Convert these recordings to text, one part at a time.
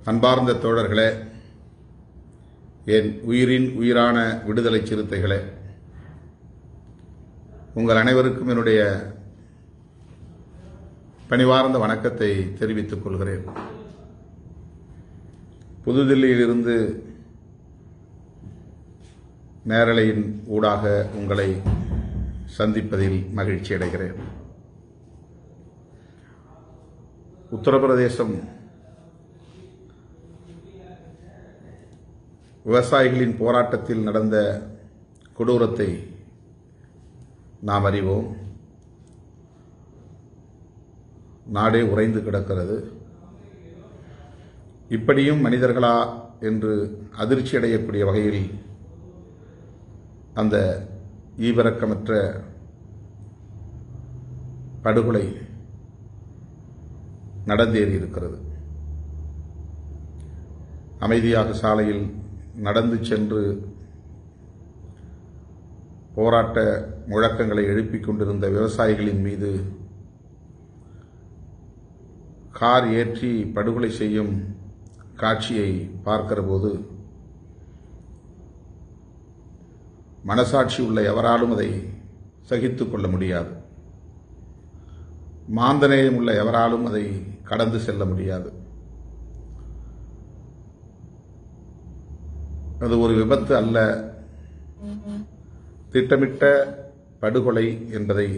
அன்பார்ந்த தோழர்களே என் உயிரின் உயிரான விடுதலை சிறுத்தைகளே உங்கள் அனைவருக்கும் என்னுடைய பணிவார்ந்த வணக்கத்தை தெரிவித்துக் கொள்கிறேன் புதுதில்லியிலிருந்து நேரலையின் ஊடாக உங்களை சந்திப்பதில் மகிழ்ச்சி அடைகிறேன் உத்தரப்பிரதேசம் விவசாயிகளின் போராட்டத்தில் நடந்த கொடூரத்தை நாம் அறிவோம் நாடே உறைந்து கிடக்கிறது இப்படியும் மனிதர்களா என்று அதிர்ச்சி அடையக்கூடிய வகையில் அந்த ஈவிரக்கமற்ற படுகொலை நடந்தேறி இருக்கிறது அமைதியாக சாலையில் நடந்து சென்று போராட்ட முழக்கங்களை எழுப்பிக் கொண்டிருந்த விவசாயிகளின் மீது கார் ஏற்றி படுகொலை செய்யும் காட்சியை பார்க்கிற போது மனசாட்சி உள்ள எவராலும் அதை சகித்துக் கொள்ள முடியாது மாந்தநேயம் உள்ள எவராலும் அதை கடந்து செல்ல முடியாது அது ஒரு விபத்து அல்ல திட்டமிட்ட படுகொலை என்பதை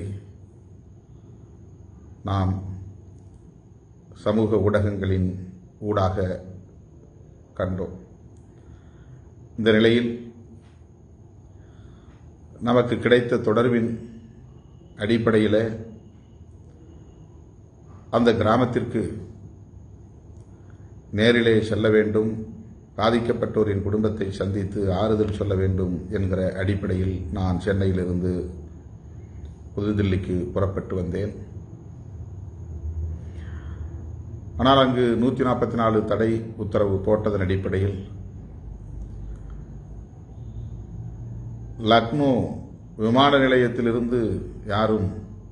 நாம் சமூக ஊடகங்களின் ஊடாக கண்டோம் இந்த நிலையில் நமக்கு கிடைத்த தொடர்பின் அடிப்படையில் அந்த கிராமத்திற்கு நேரிலே செல்ல வேண்டும் பாதிக்கப்பட்டோரின் குடும்பத்தை சந்தித்து ஆறுதல் சொல்ல வேண்டும் என்கிற அடிப்படையில் நான் சென்னையிலிருந்து புதுதில்லிக்கு புறப்பட்டு வந்தேன் ஆனால் அங்கு நூற்றி நாற்பத்தி நாலு தடை உத்தரவு போட்டதன் அடிப்படையில் லக்னோ விமான நிலையத்திலிருந்து யாரும்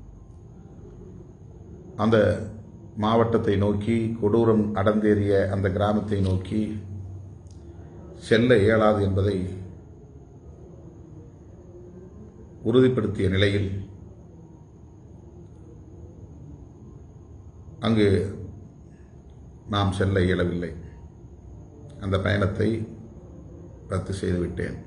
அந்த மாவட்டத்தை நோக்கி கொடூரம் அடந்தேறிய அந்த கிராமத்தை நோக்கி செல்ல இயலாது என்பதை உறுதிப்படுத்திய நிலையில் அங்கு நாம் செல்ல இயலவில்லை அந்த பயணத்தை ரத்து செய்துவிட்டேன்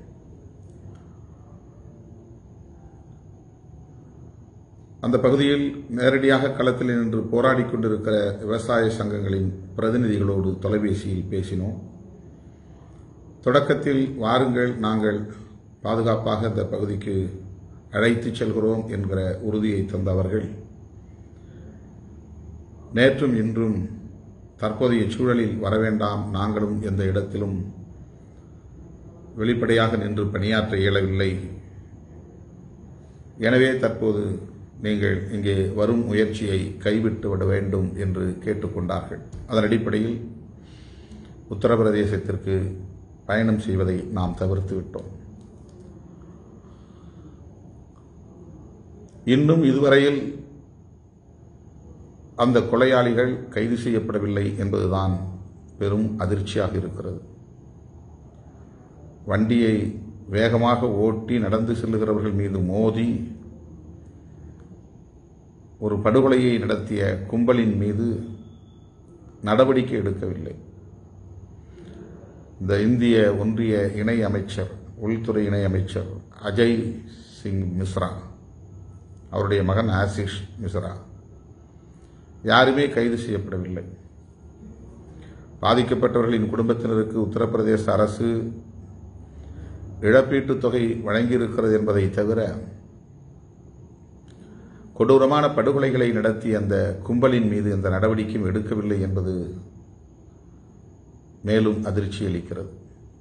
அந்த பகுதியில் நேரடியாக களத்தில் நின்று போராடி கொண்டிருக்கிற விவசாய சங்கங்களின் பிரதிநிதிகளோடு தொலைபேசியில் பேசினோம் தொடக்கத்தில் வாருங்கள் நாங்கள் பாதுகாப்பாக இந்த பகுதிக்கு அழைத்துச் செல்கிறோம் என்கிற உறுதியை தந்தவர்கள் நேற்றும் இன்றும் தற்போதைய சூழலில் வரவேண்டாம் நாங்களும் எந்த இடத்திலும் வெளிப்படையாக நின்று பணியாற்ற இயலவில்லை எனவே தற்போது நீங்கள் இங்கே வரும் முயற்சியை கைவிட்டு விட வேண்டும் என்று கேட்டுக்கொண்டார்கள் அதன் அடிப்படையில் உத்தரப்பிரதேசத்திற்கு பயணம் செய்வதை நாம் தவிர்த்து விட்டோம் இன்னும் இதுவரையில் அந்த கொலையாளிகள் கைது செய்யப்படவில்லை என்பதுதான் பெரும் அதிர்ச்சியாக இருக்கிறது வண்டியை வேகமாக ஓட்டி நடந்து செல்லுகிறவர்கள் மீது மோதி ஒரு படுகொலையை நடத்திய கும்பலின் மீது நடவடிக்கை எடுக்கவில்லை இந்த இந்திய ஒன்றிய இணை அமைச்சர் உள்துறை இணை அமைச்சர் அஜய் சிங் மிஸ்ரா அவருடைய மகன் ஆசிஷ் மிஸ்ரா யாருமே கைது செய்யப்படவில்லை பாதிக்கப்பட்டவர்களின் குடும்பத்தினருக்கு உத்தரப்பிரதேச அரசு இழப்பீட்டுத் தொகை வழங்கியிருக்கிறது என்பதை தவிர கொடூரமான படுகொலைகளை நடத்திய அந்த கும்பலின் மீது எந்த நடவடிக்கையும் எடுக்கவில்லை என்பது மேலும் அதிர்ச்சி அளிக்கிறது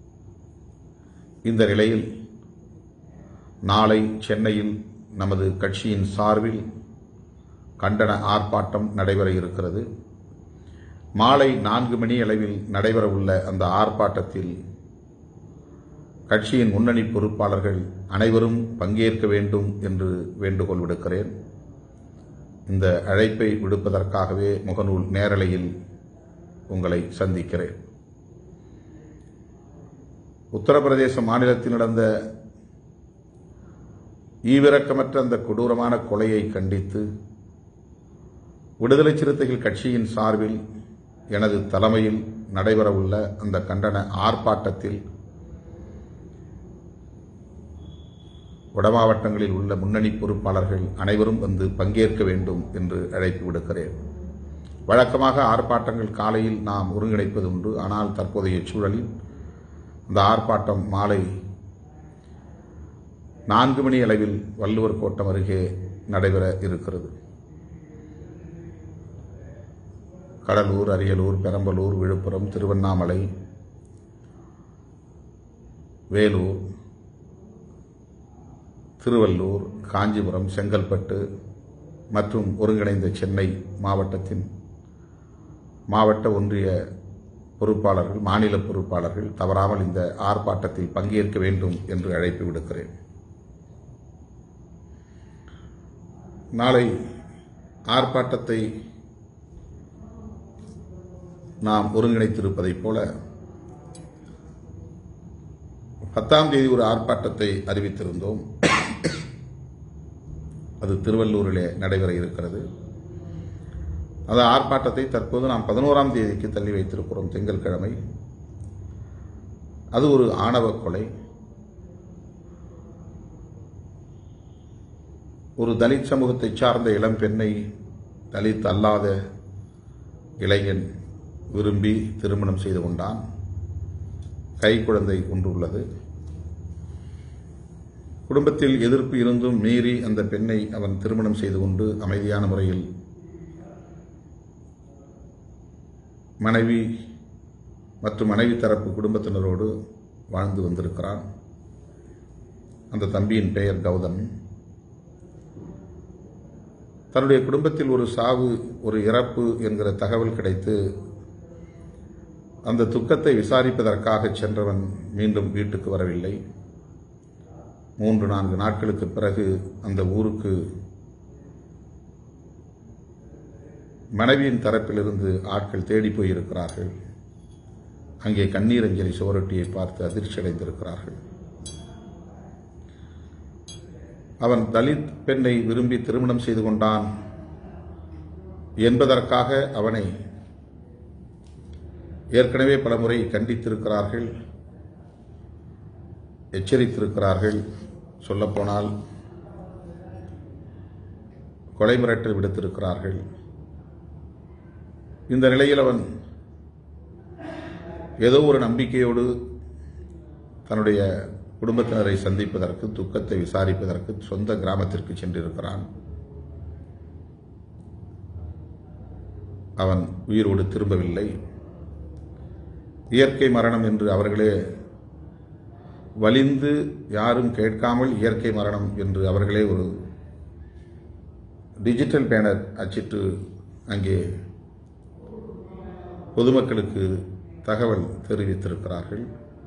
இந்த நிலையில் நாளை சென்னையில் நமது கட்சியின் சார்பில் கண்டன ஆர்ப்பாட்டம் நடைபெற இருக்கிறது மாலை நான்கு மணி அளவில் நடைபெறவுள்ள அந்த ஆர்ப்பாட்டத்தில் கட்சியின் முன்னணி பொறுப்பாளர்கள் அனைவரும் பங்கேற்க வேண்டும் என்று வேண்டுகோள் விடுக்கிறேன் இந்த அழைப்பை விடுப்பதற்காகவே முகநூல் நேரலையில் உங்களை சந்திக்கிறேன் உத்தரப்பிரதேச மாநிலத்தில் நடந்த ஈவிரக்கமற்ற அந்த கொடூரமான கொலையை கண்டித்து விடுதலை சிறுத்தைகள் கட்சியின் சார்பில் எனது தலைமையில் நடைபெறவுள்ள அந்த கண்டன ஆர்ப்பாட்டத்தில் வடமாவட்டங்களில் உள்ள முன்னணி பொறுப்பாளர்கள் அனைவரும் வந்து பங்கேற்க வேண்டும் என்று அழைப்பு விடுக்கிறேன் வழக்கமாக ஆர்ப்பாட்டங்கள் காலையில் நாம் ஒருங்கிணைப்பது உண்டு ஆனால் தற்போதைய சூழலில் இந்த ஆர்ப்பாட்டம் மாலை நான்கு மணி அளவில் வள்ளுவர் கோட்டம் அருகே நடைபெற இருக்கிறது கடலூர் அரியலூர் பெரம்பலூர் விழுப்புரம் திருவண்ணாமலை வேலூர் திருவள்ளூர் காஞ்சிபுரம் செங்கல்பட்டு மற்றும் ஒருங்கிணைந்த சென்னை மாவட்டத்தின் மாவட்ட ஒன்றிய பொறுப்பாளர்கள் மாநில பொறுப்பாளர்கள் தவறாமல் இந்த ஆர்ப்பாட்டத்தில் பங்கேற்க வேண்டும் என்று அழைப்பு விடுக்கிறேன் நாளை ஆர்ப்பாட்டத்தை நாம் ஒருங்கிணைத்திருப்பதைப் போல பத்தாம் தேதி ஒரு ஆர்ப்பாட்டத்தை அறிவித்திருந்தோம் அது திருவள்ளூரிலே நடைபெற இருக்கிறது அந்த ஆர்ப்பாட்டத்தை தற்போது நாம் பதினோராம் தேதிக்கு தள்ளி வைத்திருக்கிறோம் திங்கட்கிழமை அது ஒரு ஆணவ கொலை ஒரு தலித் சமூகத்தை சார்ந்த இளம் பெண்ணை தலித் அல்லாத இளைஞன் விரும்பி திருமணம் செய்து கொண்டான் கை குழந்தை ஒன்று உள்ளது குடும்பத்தில் எதிர்ப்பு இருந்தும் மீறி அந்த பெண்ணை அவன் திருமணம் செய்து கொண்டு அமைதியான முறையில் மனைவி மற்றும் மனைவி தரப்பு குடும்பத்தினரோடு வாழ்ந்து வந்திருக்கிறான் அந்த தம்பியின் பெயர் கௌதம் தன்னுடைய குடும்பத்தில் ஒரு சாவு ஒரு இறப்பு என்கிற தகவல் கிடைத்து அந்த துக்கத்தை விசாரிப்பதற்காக சென்றவன் மீண்டும் வீட்டுக்கு வரவில்லை மூன்று நான்கு நாட்களுக்கு பிறகு அந்த ஊருக்கு மனைவியின் தரப்பிலிருந்து ஆட்கள் தேடி போயிருக்கிறார்கள் அங்கே கண்ணீர் அஞ்சலி சுவரொட்டியை பார்த்து அதிர்ச்சி அடைந்திருக்கிறார்கள் அவன் தலித் பெண்ணை விரும்பி திருமணம் செய்து கொண்டான் என்பதற்காக அவனை ஏற்கனவே பலமுறை கண்டித்திருக்கிறார்கள் எச்சரித்திருக்கிறார்கள் சொல்லப்போனால் கொலை மிரட்டல் விடுத்திருக்கிறார்கள் இந்த நிலையில் அவன் ஏதோ ஒரு நம்பிக்கையோடு தன்னுடைய குடும்பத்தினரை சந்திப்பதற்கு துக்கத்தை விசாரிப்பதற்கு சொந்த கிராமத்திற்கு சென்றிருக்கிறான் அவன் உயிரோடு திரும்பவில்லை இயற்கை மரணம் என்று அவர்களே வலிந்து யாரும் கேட்காமல் இயற்கை மரணம் என்று அவர்களே ஒரு டிஜிட்டல் பேனர் அச்சிட்டு அங்கே பொதுமக்களுக்கு தகவல் தெரிவித்திருக்கிறார்கள்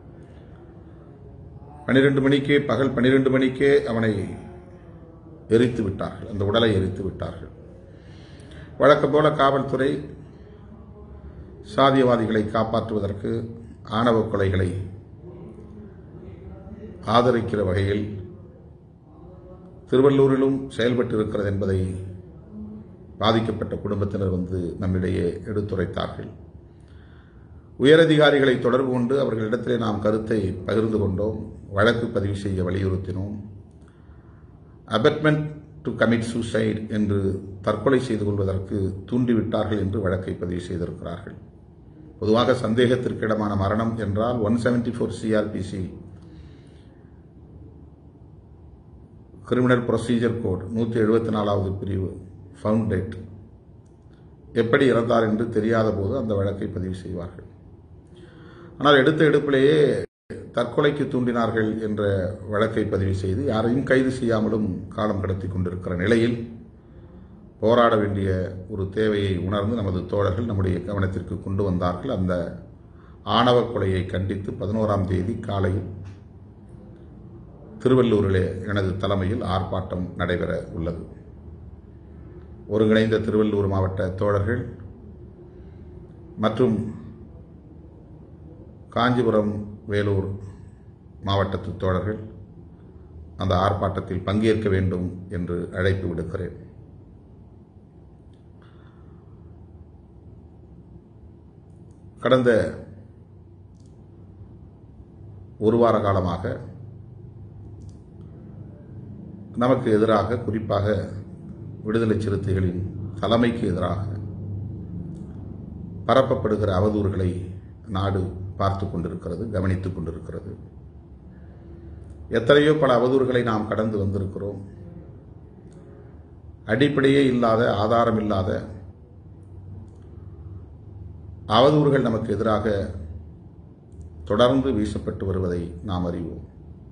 பனிரெண்டு மணிக்கே பகல் பனிரெண்டு மணிக்கே அவனை எரித்து விட்டார்கள் அந்த உடலை எரித்து விட்டார்கள் வழக்கம் போல காவல்துறை சாதியவாதிகளை காப்பாற்றுவதற்கு ஆணவ கொலைகளை ஆதரிக்கிற வகையில் திருவள்ளூரிலும் செயல்பட்டிருக்கிறது என்பதை பாதிக்கப்பட்ட குடும்பத்தினர் வந்து நம்மிடையே எடுத்துரைத்தார்கள் உயரதிகாரிகளை தொடர்பு கொண்டு அவர்களிடத்திலே நாம் கருத்தை பகிர்ந்து கொண்டோம் வழக்கு பதிவு செய்ய வலியுறுத்தினோம் அபெட்மெண்ட் டு கமிட் சூசைட் என்று தற்கொலை செய்து கொள்வதற்கு தூண்டிவிட்டார்கள் என்று வழக்கை பதிவு செய்திருக்கிறார்கள் பொதுவாக சந்தேகத்திற்கிடமான மரணம் என்றால் one seventy four CrPC criminal procedure code நூற்றி எழுபத்தி நாலாவது பிரிவு ஃபவுண்ட் டேட் எப்படி இறந்தார் என்று தெரியாத போது அந்த வழக்கை பதிவு செய்வார்கள் ஆனால் எடுத்த எடுப்பிலேயே தற்கொலைக்கு தூண்டினார்கள் என்ற வழக்கை பதிவு செய்து யாரையும் கைது செய்யாமலும் காலம் கடத்தி கொண்டிருக்கிற நிலையில் போராட வேண்டிய ஒரு தேவையை உணர்ந்து நமது தோழர்கள் நம்முடைய கவனத்திற்கு கொண்டு வந்தார்கள் அந்த ஆணவ கொலையை கண்டித்து பதினோராம் தேதி காலையில் திருவள்ளூரிலே எனது தலைமையில் ஆர்ப்பாட்டம் நடைபெற உள்ளது ஒருங்கிணைந்த திருவள்ளூர் மாவட்ட தோழர்கள் மற்றும் காஞ்சிபுரம் வேலூர் மாவட்டத்து தோழர்கள் அந்த ஆர்ப்பாட்டத்தில் பங்கேற்க வேண்டும் என்று அழைப்பு விடுக்கிறேன் கடந்த ஒரு வார காலமாக நமக்கு எதிராக குறிப்பாக விடுதலை சிறுத்தைகளின் தலைமைக்கு எதிராக பரப்பப்படுகிற அவதூறுகளை நாடு பார்த்து கொண்டிருக்கிறது கவனித்துக் கொண்டிருக்கிறது எத்தனையோ பல அவதூறுகளை நாம் கடந்து வந்திருக்கிறோம் அடிப்படையே இல்லாத ஆதாரம் இல்லாத அவதூறுகள் நமக்கு எதிராக தொடர்ந்து வீசப்பட்டு வருவதை நாம் அறிவோம்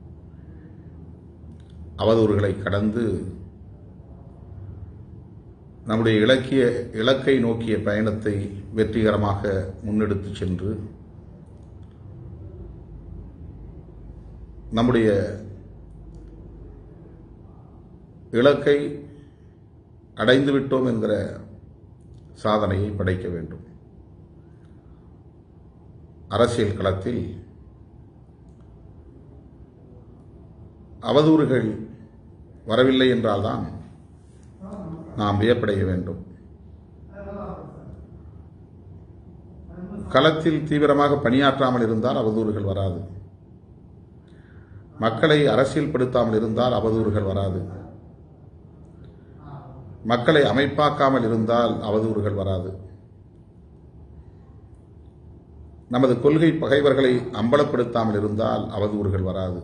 அவதூறுகளை கடந்து நம்முடைய இலக்கிய இலக்கை நோக்கிய பயணத்தை வெற்றிகரமாக முன்னெடுத்து சென்று நம்முடைய இலக்கை அடைந்து விட்டோம் என்கிற சாதனையை படைக்க வேண்டும் அரசியல் களத்தில் அவதூறுகள் வரவில்லை என்றால்தான் நாம் வியப்படைய வேண்டும் களத்தில் தீவிரமாக பணியாற்றாமல் இருந்தால் அவதூறுகள் வராது மக்களை அரசியல் படுத்தாமல் இருந்தால் அவதூறுகள் வராது மக்களை அமைப்பாக்காமல் இருந்தால் அவதூறுகள் வராது நமது கொள்கை பகைவர்களை அம்பலப்படுத்தாமல் இருந்தால் அவதூறுகள் வராது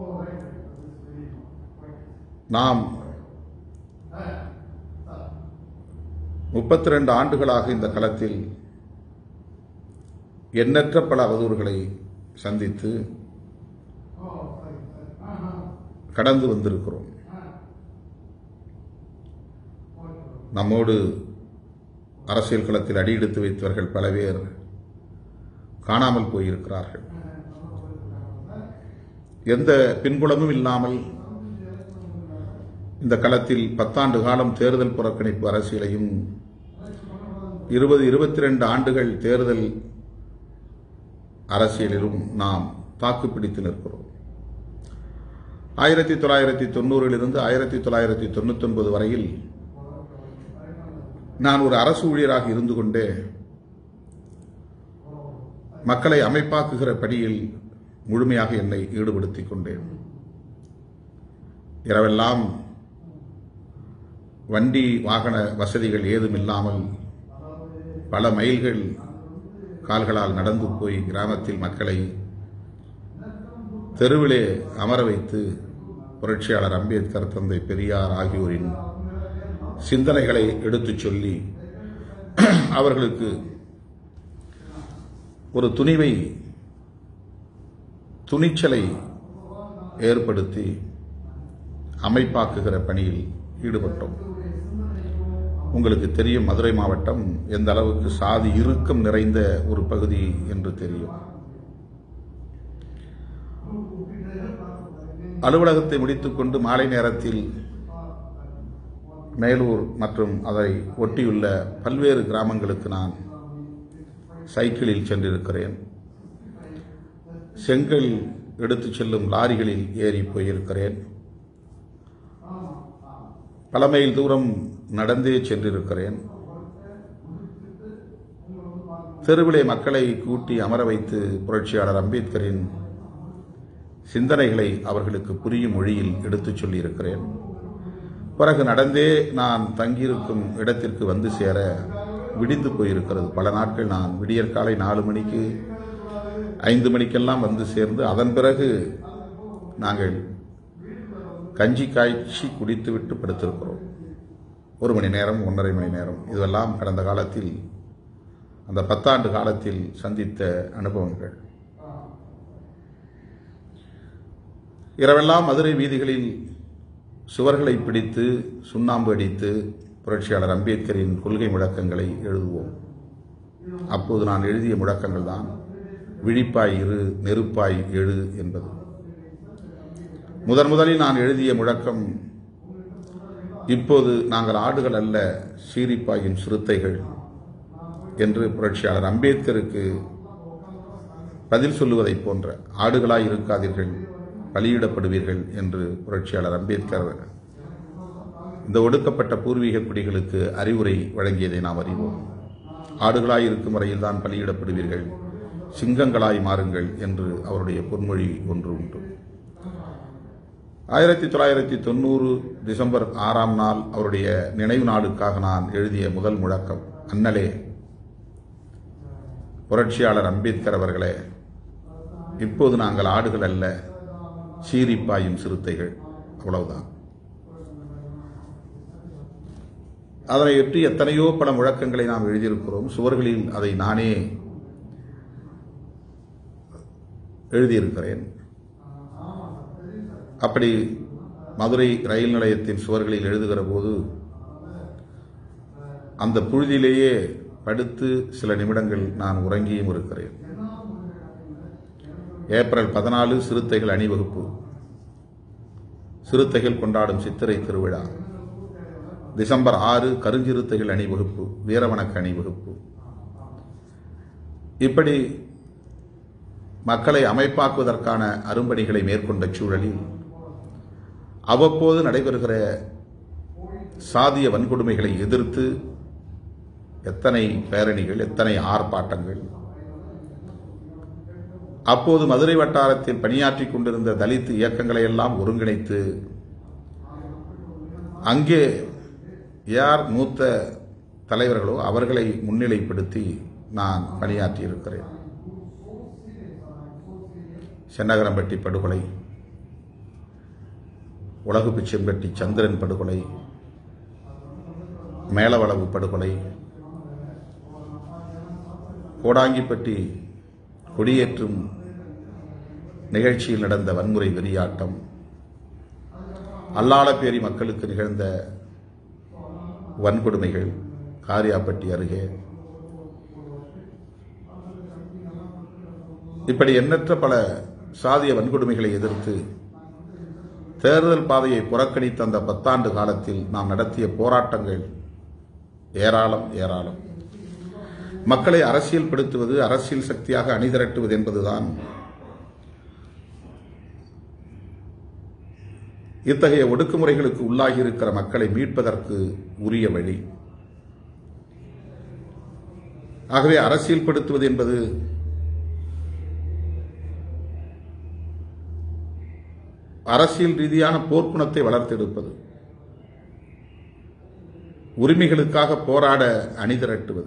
நாம் முப்பத்தி ரெண்டு ஆண்டுகளாக இந்த களத்தில் எண்ணற்ற பல அவதூறுகளை சந்தித்து கடந்து வந்திருக்கிறோம் நம்மோடு அரசியல் களத்தில் அடியெடுத்து வைத்தவர்கள் பல பேர் காணாமல் போயிருக்கிறார்கள் எந்த பின்புலமும் இல்லாமல் இந்த களத்தில் பத்தாண்டு காலம் தேர்தல் புறக்கணிப்பு அரசியலையும் இருபது இருபத்தி ரெண்டு ஆண்டுகள் தேர்தல் அரசியலிலும் நாம் தாக்குப்பிடித்து நிற்கிறோம் ஆயிரத்தி தொள்ளாயிரத்தி தொண்ணூறிலிருந்து ஆயிரத்தி தொள்ளாயிரத்தி தொண்ணூத்தி ஒன்பது வரையில் நான் ஒரு அரசு ஊழியராக இருந்து கொண்டே மக்களை அமைப்பாக்குகிற படியில் முழுமையாக என்னை ஈடுபடுத்திக் கொண்டேன் இரவெல்லாம் வண்டி வாகன வசதிகள் ஏதும் இல்லாமல் பல மைல்கள் கால்களால் நடந்து போய் கிராமத்தில் மக்களை தெருவிலே அமர வைத்து புரட்சியாளர் அம்பேத்கர் தந்தை பெரியார் ஆகியோரின் சிந்தனைகளை எடுத்துச் சொல்லி அவர்களுக்கு ஒரு துணிவை துணிச்சலை ஏற்படுத்தி அமைப்பாக்குகிற பணியில் ஈடுபட்டோம் உங்களுக்கு தெரியும் மதுரை மாவட்டம் எந்த அளவுக்கு சாதி இறுக்கம் நிறைந்த ஒரு பகுதி என்று தெரியும் அலுவலகத்தை முடித்துக்கொண்டு மாலை நேரத்தில் மேலூர் மற்றும் அதை ஒட்டியுள்ள பல்வேறு கிராமங்களுக்கு நான் சைக்கிளில் சென்றிருக்கிறேன் செங்கல் எடுத்துச் செல்லும் லாரிகளில் ஏறி போயிருக்கிறேன் பல மைல் தூரம் நடந்தே சென்றிருக்கிறேன் தெருவிலே மக்களை கூட்டி அமர வைத்து புரட்சியாளர் அம்பேத்கரின் சிந்தனைகளை அவர்களுக்கு புரியும் மொழியில் எடுத்துச் சொல்லியிருக்கிறேன் பிறகு நடந்தே நான் தங்கியிருக்கும் இடத்திற்கு வந்து சேர விடிந்து போயிருக்கிறது பல நாட்கள் நான் விடியற்காலை நாலு மணிக்கு ஐந்து மணிக்கெல்லாம் வந்து சேர்ந்து அதன் பிறகு நாங்கள் கஞ்சி காய்ச்சி குடித்துவிட்டு படுத்திருக்கிறோம் ஒரு மணி நேரம் ஒன்றரை மணி நேரம் இதுவெல்லாம் கடந்த காலத்தில் அந்த பத்தாண்டு காலத்தில் சந்தித்த அனுபவங்கள் இரவெல்லாம் மதுரை வீதிகளில் சுவர்களை பிடித்து சுண்ணாம்பு அடித்து புரட்சியாளர் அம்பேத்கரின் கொள்கை முழக்கங்களை எழுதுவோம் அப்போது நான் எழுதிய முழக்கங்கள் தான் விழிப்பாய் இரு நெருப்பாய் எழு என்பது முதன் முதலில் நான் எழுதிய முழக்கம் இப்போது நாங்கள் ஆடுகள் அல்ல சீரிப்பாயின் சிறுத்தைகள் என்று புரட்சியாளர் அம்பேத்கருக்கு பதில் சொல்லுவதைப் போன்ற ஆடுகளாய் இருக்காதீர்கள் பலியிடப்படுவீர்கள் என்று புரட்சியாளர் அம்பேத்கர் இந்த ஒடுக்கப்பட்ட பூர்வீக குடிகளுக்கு அறிவுரை வழங்கியதை நாம் அறிவோம் ஆடுகளாய் இருக்கும் வரையில் தான் பலியிடப்படுவீர்கள் சிங்கங்களாய் மாறுங்கள் என்று அவருடைய பொன்மொழி ஒன்று உண்டு ஆயிரத்தி தொள்ளாயிரத்தி தொண்ணூறு டிசம்பர் ஆறாம் நாள் அவருடைய நினைவு நாளுக்காக நான் எழுதிய முதல் முழக்கம் அண்ணலே புரட்சியாளர் அம்பேத்கர் அவர்களே இப்போது நாங்கள் ஆடுகள் அல்ல சீரிப்பாயும் சிறுத்தைகள் அவ்வளவுதான் அதனையொட்டி எத்தனையோ பல முழக்கங்களை நாம் எழுதியிருக்கிறோம் சுவர்களில் அதை நானே எழுதியிருக்கிறேன் அப்படி மதுரை ரயில் நிலையத்தின் சுவர்களில் எழுதுகிற போது அந்த புழுதியிலேயே படுத்து சில நிமிடங்கள் நான் உறங்கியும் இருக்கிறேன் ஏப்ரல் பதினாலு சிறுத்தைகள் அணிவகுப்பு சிறுத்தைகள் கொண்டாடும் சித்திரை திருவிழா டிசம்பர் ஆறு கருஞ்சிறுத்தைகள் அணிவகுப்பு வீரவணக்க அணிவகுப்பு இப்படி மக்களை அமைப்பாக்குவதற்கான அரும்பணிகளை மேற்கொண்ட சூழலில் அவ்வப்போது நடைபெறுகிற சாதிய வன்கொடுமைகளை எதிர்த்து எத்தனை பேரணிகள் எத்தனை ஆர்ப்பாட்டங்கள் அப்போது மதுரை வட்டாரத்தில் பணியாற்றிக் கொண்டிருந்த தலித் இயக்கங்களை எல்லாம் ஒருங்கிணைத்து அங்கே யார் மூத்த தலைவர்களோ அவர்களை முன்னிலைப்படுத்தி நான் பணியாற்றியிருக்கிறேன் சென்னகரம்பட்டி படுகொலை உலகு பிச்சம்பட்டி சந்திரன் படுகொலை மேலவளவு படுகொலை கோடாங்கிப்பட்டி கொடியேற்றும் நிகழ்ச்சியில் நடந்த வன்முறை வெறியாட்டம் அல்லாளப்பேரி மக்களுக்கு நிகழ்ந்த வன்கொடுமைகள் காரியாப்பட்டி அருகே இப்படி எண்ணற்ற பல சாதிய வன்கொடுமைகளை எதிர்த்து தேர்தல் பாதையை புறக்கணித்த அந்த பத்தாண்டு காலத்தில் நாம் நடத்திய போராட்டங்கள் ஏராளம் ஏராளம் மக்களை அரசியல்படுத்துவது அரசியல் சக்தியாக அணிதிரட்டுவது என்பதுதான் இத்தகைய ஒடுக்குமுறைகளுக்கு உள்ளாகி இருக்கிற மக்களை மீட்பதற்கு உரிய வழி ஆகவே அரசியல்படுத்துவது என்பது அரசியல் ரீதியான போர்க்குணத்தை வளர்த்தெடுப்பது உரிமைகளுக்காக போராட அணிதிரட்டுவது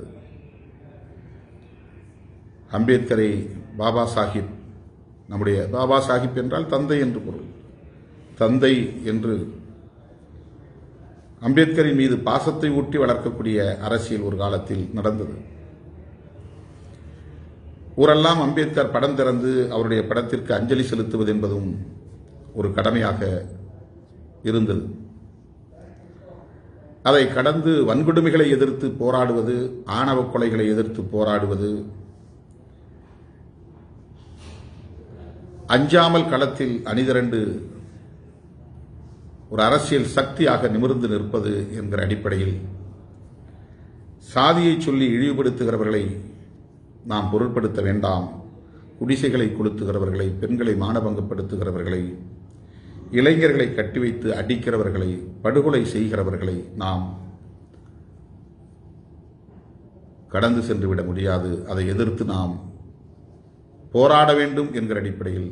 அம்பேத்கரை பாபா சாஹிப் நம்முடைய பாபா சாஹிப் என்றால் தந்தை என்று பொருள் தந்தை என்று அம்பேத்கரின் மீது பாசத்தை ஊட்டி வளர்க்கக்கூடிய அரசியல் ஒரு காலத்தில் நடந்தது ஊரெல்லாம் அம்பேத்கர் படம் திறந்து அவருடைய படத்திற்கு அஞ்சலி செலுத்துவது என்பதும் ஒரு கடமையாக இருந்தது அதை கடந்து வன்கொடுமைகளை எதிர்த்து போராடுவது ஆணவ கொலைகளை எதிர்த்து போராடுவது அஞ்சாமல் களத்தில் அணிதிரண்டு ஒரு அரசியல் சக்தியாக நிமிர்ந்து நிற்பது என்கிற அடிப்படையில் சாதியை சொல்லி இழிவுபடுத்துகிறவர்களை நாம் பொருட்படுத்த வேண்டாம் குடிசைகளை கொளுத்துகிறவர்களை பெண்களை மானபங்கப்படுத்துகிறவர்களை இளைஞர்களை கட்டி வைத்து அடிக்கிறவர்களை படுகொலை செய்கிறவர்களை நாம் கடந்து சென்று விட முடியாது அதை எதிர்த்து நாம் போராட வேண்டும் என்கிற அடிப்படையில்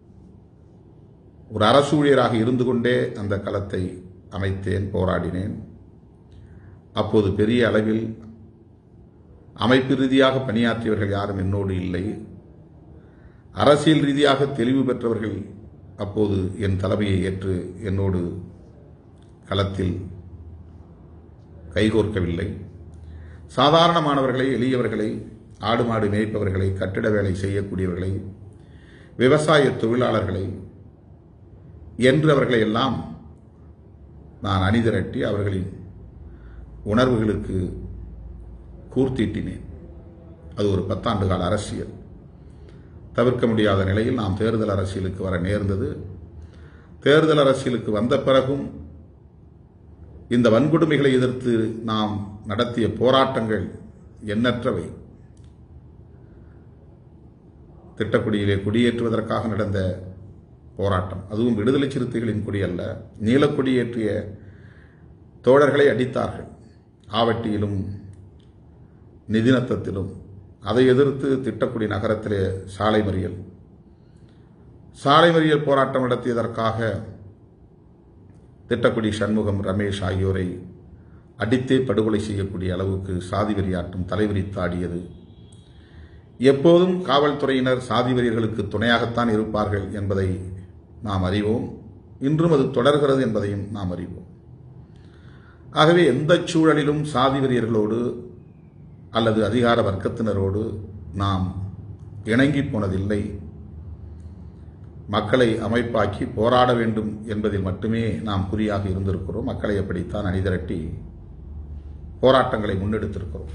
ஒரு அரசு ஊழியராக இருந்து கொண்டே அந்த களத்தை அமைத்தேன் போராடினேன் அப்போது பெரிய அளவில் அமைப்பு ரீதியாக பணியாற்றியவர்கள் யாரும் என்னோடு இல்லை அரசியல் ரீதியாக தெளிவு பெற்றவர்கள் அப்போது என் தலைமையை ஏற்று என்னோடு களத்தில் கைகோர்க்கவில்லை சாதாரணமானவர்களை எளியவர்களை ஆடு மாடு மேய்ப்பவர்களை கட்டிட வேலை செய்யக்கூடியவர்களை விவசாய தொழிலாளர்களை என்று அவர்களை எல்லாம் நான் அணிதிரட்டி அவர்களின் உணர்வுகளுக்கு கூர்த்தீட்டினேன் அது ஒரு பத்தாண்டு கால அரசியல் தவிர்க்க முடியாத நிலையில் நாம் தேர்தல் அரசியலுக்கு வர நேர்ந்தது தேர்தல் அரசியலுக்கு வந்த பிறகும் இந்த வன்கொடுமைகளை எதிர்த்து நாம் நடத்திய போராட்டங்கள் எண்ணற்றவை திட்டக்குடியிலே குடியேற்றுவதற்காக நடந்த போராட்டம் அதுவும் விடுதலை சிறுத்தைகளின் கொடி அல்ல நீலக்கொடி ஏற்றிய தோழர்களை அடித்தார்கள் ஆவட்டியிலும் நிதிநத்தத்திலும் அதை எதிர்த்து திட்டக்குடி நகரத்திலே சாலை மறியல் சாலை மறியல் போராட்டம் நடத்தியதற்காக திட்டக்குடி சண்முகம் ரமேஷ் ஆகியோரை அடித்தே படுகொலை செய்யக்கூடிய அளவுக்கு சாதி வெறியாட்டம் தலைவிரித்தாடியது எப்போதும் காவல்துறையினர் சாதி வெறியர்களுக்கு துணையாகத்தான் இருப்பார்கள் என்பதை நாம் அறிவோம் இன்றும் அது தொடர்கிறது என்பதையும் நாம் அறிவோம் ஆகவே எந்த சூழலிலும் சாதி வெறியர்களோடு அல்லது அதிகார வர்க்கத்தினரோடு நாம் இணங்கி போனதில்லை மக்களை அமைப்பாக்கி போராட வேண்டும் என்பதில் மட்டுமே நாம் குறியாக இருந்திருக்கிறோம் மக்களை அப்படித்தான் அணிதிரட்டி போராட்டங்களை முன்னெடுத்திருக்கிறோம்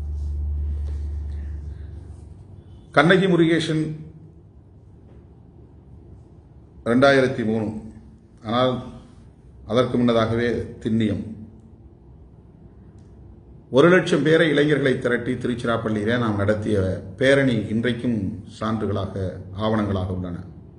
கண்ணகி முருகேசன் ரெண்டாயிரத்தி மூணு ஆனால் அதற்கு முன்னதாகவே திண்ணியம் ஒரு லட்சம் பேரை இளைஞர்களை திரட்டி திருச்சிராப்பள்ளியிலே நாம் நடத்திய பேரணி இன்றைக்கும் சான்றுகளாக ஆவணங்களாக உள்ளன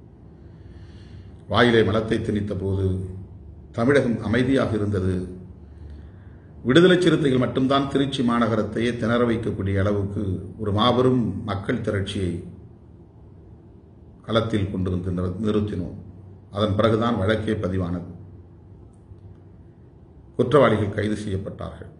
வாயிலே மலத்தை திணித்த போது தமிழகம் அமைதியாக இருந்தது விடுதலை சிறுத்தைகள் மட்டும்தான் திருச்சி மாநகரத்தையே திணற வைக்கக்கூடிய அளவுக்கு ஒரு மாபெரும் மக்கள் திரட்சியை களத்தில் கொண்டு வந்து நிறு- நிறுத்தினோம் அதன் பிறகுதான் வழக்கே பதிவானது குற்றவாளிகள் கைது செய்யப்பட்டார்கள்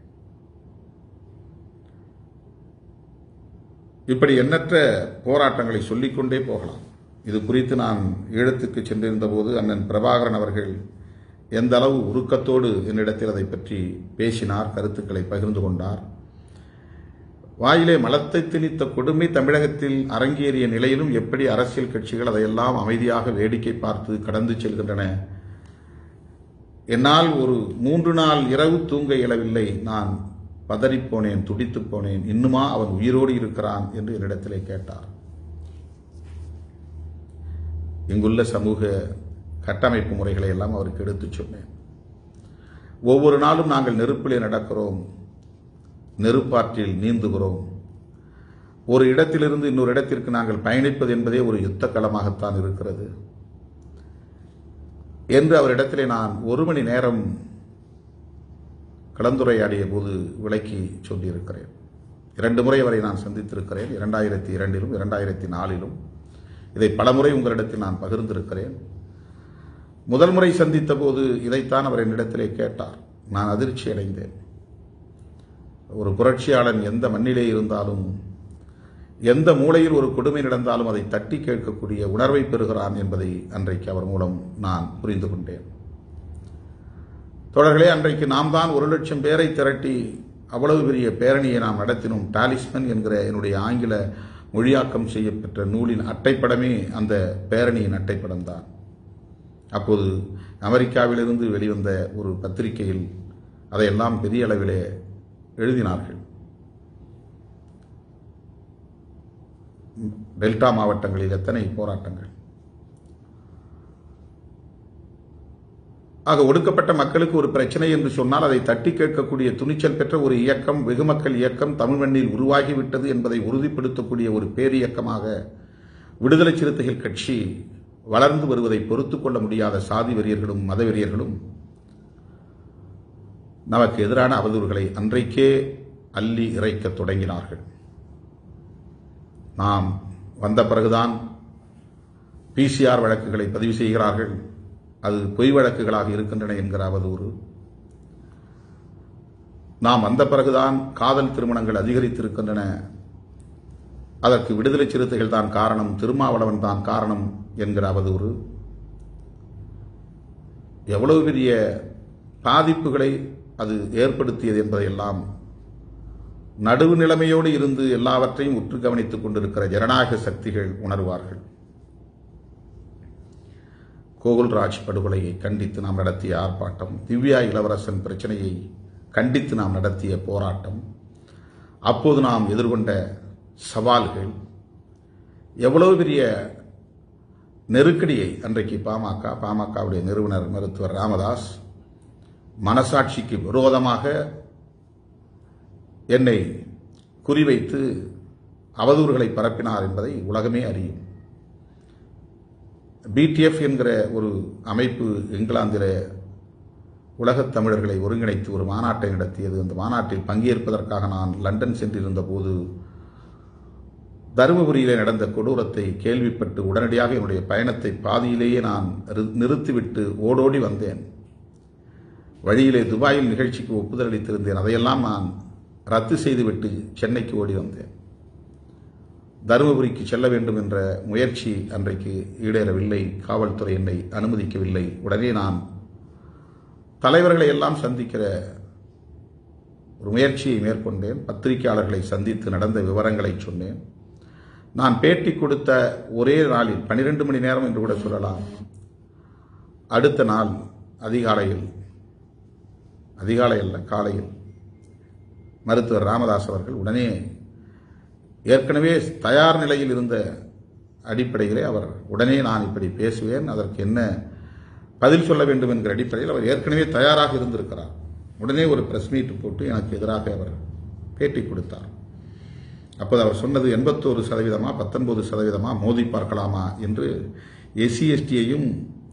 இப்படி எண்ணற்ற போராட்டங்களை சொல்லிக்கொண்டே போகலாம் இது குறித்து நான் ஈழத்துக்கு சென்றிருந்த போது அண்ணன் பிரபாகரன் அவர்கள் எந்த அளவு உருக்கத்தோடு என்னிடத்தில் அதை பற்றி பேசினார் கருத்துக்களை பகிர்ந்து கொண்டார் வாயிலே மலத்தை திணித்த கொடுமை தமிழகத்தில் அரங்கேறிய நிலையிலும் எப்படி அரசியல் கட்சிகள் அதையெல்லாம் அமைதியாக வேடிக்கை பார்த்து கடந்து செல்கின்றன என்னால் ஒரு மூன்று நாள் இரவு தூங்க இயலவில்லை நான் பதறிப்போனேன் துடித்துப் போனேன் இன்னுமா அவன் உயிரோடு இருக்கிறான் என்று என்னிடத்திலே கேட்டார் இங்குள்ள சமூக கட்டமைப்பு முறைகளை எல்லாம் அவருக்கு எடுத்துச் சொன்னேன் ஒவ்வொரு நாளும் நாங்கள் நெருப்பிலே நடக்கிறோம் நெருப்பாற்றில் நீந்துகிறோம் ஒரு இடத்திலிருந்து இன்னொரு இடத்திற்கு நாங்கள் பயணிப்பது என்பதே ஒரு யுத்த களமாகத்தான் இருக்கிறது என்று அவரிடத்திலே நான் ஒரு மணி நேரம் கலந்துரையாடிய போது விளக்கி சொல்லியிருக்கிறேன் இரண்டு முறை வரை நான் சந்தித்திருக்கிறேன் இரண்டாயிரத்தி இரண்டிலும் இரண்டாயிரத்தி நாலிலும் இதை பலமுறை உங்களிடத்தில் நான் பகிர்ந்திருக்கிறேன் முதல் முறை சந்தித்த போது இதைத்தான் அவர் என்னிடத்திலே கேட்டார் நான் அதிர்ச்சி அடைந்தேன் ஒரு புரட்சியாளன் எந்த மண்ணிலே இருந்தாலும் எந்த மூலையில் ஒரு கொடுமை நடந்தாலும் அதை தட்டி கேட்கக்கூடிய உணர்வை பெறுகிறான் என்பதை அன்றைக்கு அவர் மூலம் நான் புரிந்து கொண்டேன் தொடர்களே அன்றைக்கு நாம் தான் ஒரு லட்சம் பேரை திரட்டி அவ்வளவு பெரிய பேரணியை நாம் நடத்தினோம் டாலிஸ்மன் என்கிற என்னுடைய ஆங்கில மொழியாக்கம் செய்யப்பெற்ற நூலின் அட்டைப்படமே அந்த பேரணியின் அட்டைப்படம் தான் அப்போது அமெரிக்காவிலிருந்து வெளிவந்த ஒரு பத்திரிகையில் அதையெல்லாம் பெரிய அளவிலே எழுதினார்கள் டெல்டா மாவட்டங்களில் எத்தனை போராட்டங்கள் ஆக ஒடுக்கப்பட்ட மக்களுக்கு ஒரு பிரச்சனை என்று சொன்னால் அதை தட்டி கேட்கக்கூடிய துணிச்சல் பெற்ற ஒரு இயக்கம் வெகுமக்கள் இயக்கம் தமிழ் மண்ணில் உருவாகிவிட்டது என்பதை உறுதிப்படுத்தக்கூடிய ஒரு பேரியக்கமாக விடுதலை சிறுத்தைகள் கட்சி வளர்ந்து வருவதை பொறுத்துக் கொள்ள முடியாத சாதி வெறியர்களும் மத வெறியர்களும் நமக்கு எதிரான அவதூறுகளை அன்றைக்கே அள்ளி இறைக்கத் தொடங்கினார்கள் நாம் வந்த பிறகுதான் பிசிஆர் வழக்குகளை பதிவு செய்கிறார்கள் அது பொய் வழக்குகளாக இருக்கின்றன என்கிற அவதூறு நாம் வந்த பிறகுதான் காதல் திருமணங்கள் அதிகரித்திருக்கின்றன அதற்கு விடுதலை சிறுத்தைகள் தான் காரணம் திருமாவளவன் தான் காரணம் என்கிற அவதூறு எவ்வளவு பெரிய பாதிப்புகளை அது ஏற்படுத்தியது என்பதையெல்லாம் நடுவு நிலைமையோடு இருந்து எல்லாவற்றையும் உற்று கவனித்துக் கொண்டிருக்கிற ஜனநாயக சக்திகள் உணர்வார்கள் கோகுல்ராஜ் படுகொலையை கண்டித்து நாம் நடத்திய ஆர்ப்பாட்டம் திவ்யா இளவரசன் பிரச்சனையை கண்டித்து நாம் நடத்திய போராட்டம் அப்போது நாம் எதிர்கொண்ட சவால்கள் எவ்வளவு பெரிய நெருக்கடியை அன்றைக்கு பாமக பாமகவுடைய நிறுவனர் மருத்துவர் ராமதாஸ் மனசாட்சிக்கு விரோதமாக என்னை குறிவைத்து அவதூறுகளை பரப்பினார் என்பதை உலகமே அறியும் பிடிஎஃப் என்கிற ஒரு அமைப்பு இங்கிலாந்தில் உலகத் தமிழர்களை ஒருங்கிணைத்து ஒரு மாநாட்டை நடத்தியது அந்த மாநாட்டில் பங்கேற்பதற்காக நான் லண்டன் சென்றிருந்த போது தருமபுரியிலே நடந்த கொடூரத்தை கேள்விப்பட்டு உடனடியாக என்னுடைய பயணத்தை பாதியிலேயே நான் நிறு- நிறுத்திவிட்டு ஓடோடி வந்தேன் வழியிலே துபாயில் நிகழ்ச்சிக்கு ஒப்புதல் அளித்திருந்தேன் அதையெல்லாம் நான் ரத்து செய்துவிட்டு சென்னைக்கு ஓடி வந்தேன் தருமபுரிக்கு செல்ல வேண்டும் என்ற முயற்சி அன்றைக்கு ஈடேறவில்லை காவல்துறை என்னை அனுமதிக்கவில்லை உடனே நான் தலைவர்களை எல்லாம் சந்திக்கிற ஒரு முயற்சியை மேற்கொண்டேன் பத்திரிகையாளர்களை சந்தித்து நடந்த விவரங்களை சொன்னேன் நான் பேட்டி கொடுத்த ஒரே நாளில் பன்னிரண்டு மணி நேரம் என்று கூட சொல்லலாம் அடுத்த நாள் அதிகாலையில் அதிகாலை அல்ல காலையில் மருத்துவர் ராமதாஸ் அவர்கள் உடனே ஏற்கனவே தயார் நிலையில் இருந்த அடிப்படையிலே அவர் உடனே நான் இப்படி பேசுவேன் அதற்கு என்ன பதில் சொல்ல வேண்டும் என்கிற அடிப்படையில் அவர் ஏற்கனவே தயாராக இருந்திருக்கிறார் உடனே ஒரு பிரஸ் மீட் போட்டு எனக்கு எதிராக அவர் பேட்டி கொடுத்தார் அப்போது அவர் சொன்னது எண்பத்தோரு சதவீதமா பத்தொன்பது சதவீதமா மோதி பார்க்கலாமா என்று எஸ்சி எஸ்டியையும்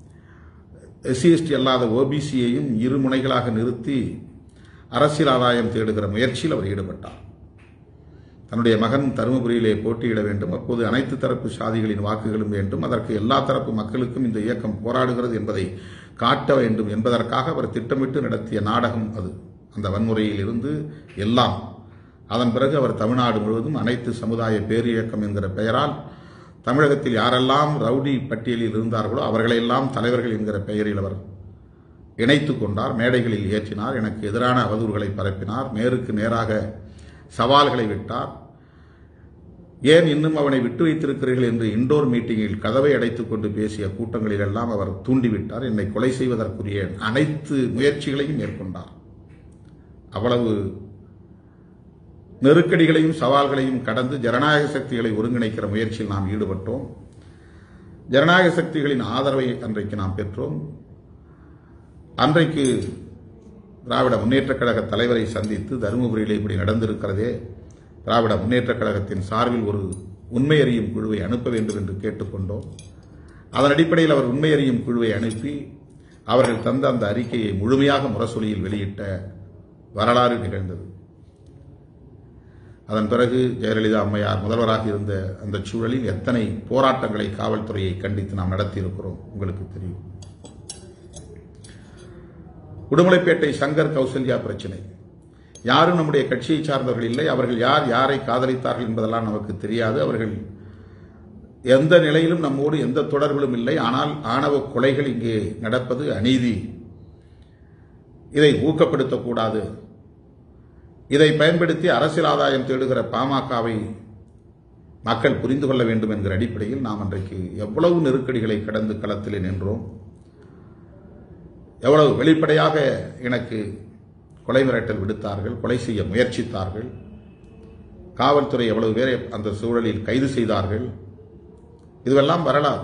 எஸ்சி எஸ்டி அல்லாத ஓபிசியையும் இரு முனைகளாக நிறுத்தி அரசியல் ஆதாயம் தேடுகிற முயற்சியில் அவர் ஈடுபட்டார் தன்னுடைய மகன் தருமபுரியிலே போட்டியிட வேண்டும் அப்போது அனைத்து தரப்பு சாதிகளின் வாக்குகளும் வேண்டும் அதற்கு எல்லா தரப்பு மக்களுக்கும் இந்த இயக்கம் போராடுகிறது என்பதை காட்ட வேண்டும் என்பதற்காக அவர் திட்டமிட்டு நடத்திய நாடகம் அது அந்த வன்முறையில் இருந்து எல்லாம் அதன் பிறகு அவர் தமிழ்நாடு முழுவதும் அனைத்து சமுதாய பேரியக்கம் என்கிற பெயரால் தமிழகத்தில் யாரெல்லாம் ரவுடி பட்டியலில் இருந்தார்களோ அவர்களையெல்லாம் தலைவர்கள் என்கிற பெயரில் அவர் இணைத்துக் கொண்டார் மேடைகளில் ஏற்றினார் எனக்கு எதிரான அவதூறுகளை பரப்பினார் நேருக்கு நேராக சவால்களை விட்டார் ஏன் இன்னும் அவனை விட்டு வைத்திருக்கிறீர்கள் என்று இண்டோர் மீட்டிங்கில் கதவை அடைத்துக் கொண்டு பேசிய கூட்டங்களில் எல்லாம் அவர் தூண்டிவிட்டார் என்னை கொலை செய்வதற்குரிய அனைத்து முயற்சிகளையும் மேற்கொண்டார் அவ்வளவு நெருக்கடிகளையும் சவால்களையும் கடந்து ஜனநாயக சக்திகளை ஒருங்கிணைக்கிற முயற்சியில் நாம் ஈடுபட்டோம் ஜனநாயக சக்திகளின் ஆதரவை அன்றைக்கு நாம் பெற்றோம் அன்றைக்கு திராவிட முன்னேற்றக் கழக தலைவரை சந்தித்து தருமபுரியிலே இப்படி நடந்திருக்கிறதே திராவிட முன்னேற்றக் கழகத்தின் சார்பில் ஒரு உண்மை அறியும் குழுவை அனுப்ப வேண்டும் என்று கேட்டுக்கொண்டோம் அதன் அடிப்படையில் அவர் உண்மை அறியும் குழுவை அனுப்பி அவர்கள் தந்த அந்த அறிக்கையை முழுமையாக முரசொலியில் வெளியிட்ட வரலாறு நிகழ்ந்தது அதன் பிறகு ஜெயலலிதா அம்மையார் முதல்வராக இருந்த அந்த சூழலில் எத்தனை போராட்டங்களை காவல்துறையை கண்டித்து நாம் நடத்தியிருக்கிறோம் உங்களுக்கு தெரியும் உடுமலைப்பேட்டை சங்கர் கௌசல்யா பிரச்சனை யாரும் நம்முடைய கட்சியை சார்ந்தவர்கள் இல்லை அவர்கள் யார் யாரை காதலித்தார்கள் என்பதெல்லாம் நமக்கு தெரியாது அவர்கள் எந்த நிலையிலும் நம்மோடு எந்த தொடர்புகளும் இல்லை ஆனால் ஆணவ கொலைகள் இங்கே நடப்பது அநீதி இதை ஊக்கப்படுத்தக்கூடாது இதை பயன்படுத்தி அரசியல் ஆதாயம் தேடுகிற பாமகவை மக்கள் புரிந்து கொள்ள வேண்டும் என்கிற அடிப்படையில் நாம் அன்றைக்கு எவ்வளவு நெருக்கடிகளை கடந்து களத்திலே நின்றோம் எவ்வளவு வெளிப்படையாக எனக்கு கொலை மிரட்டல் விடுத்தார்கள் கொலை செய்ய முயற்சித்தார்கள் காவல்துறை எவ்வளவு பேரை அந்த சூழலில் கைது செய்தார்கள் இதுவெல்லாம் வரலாறு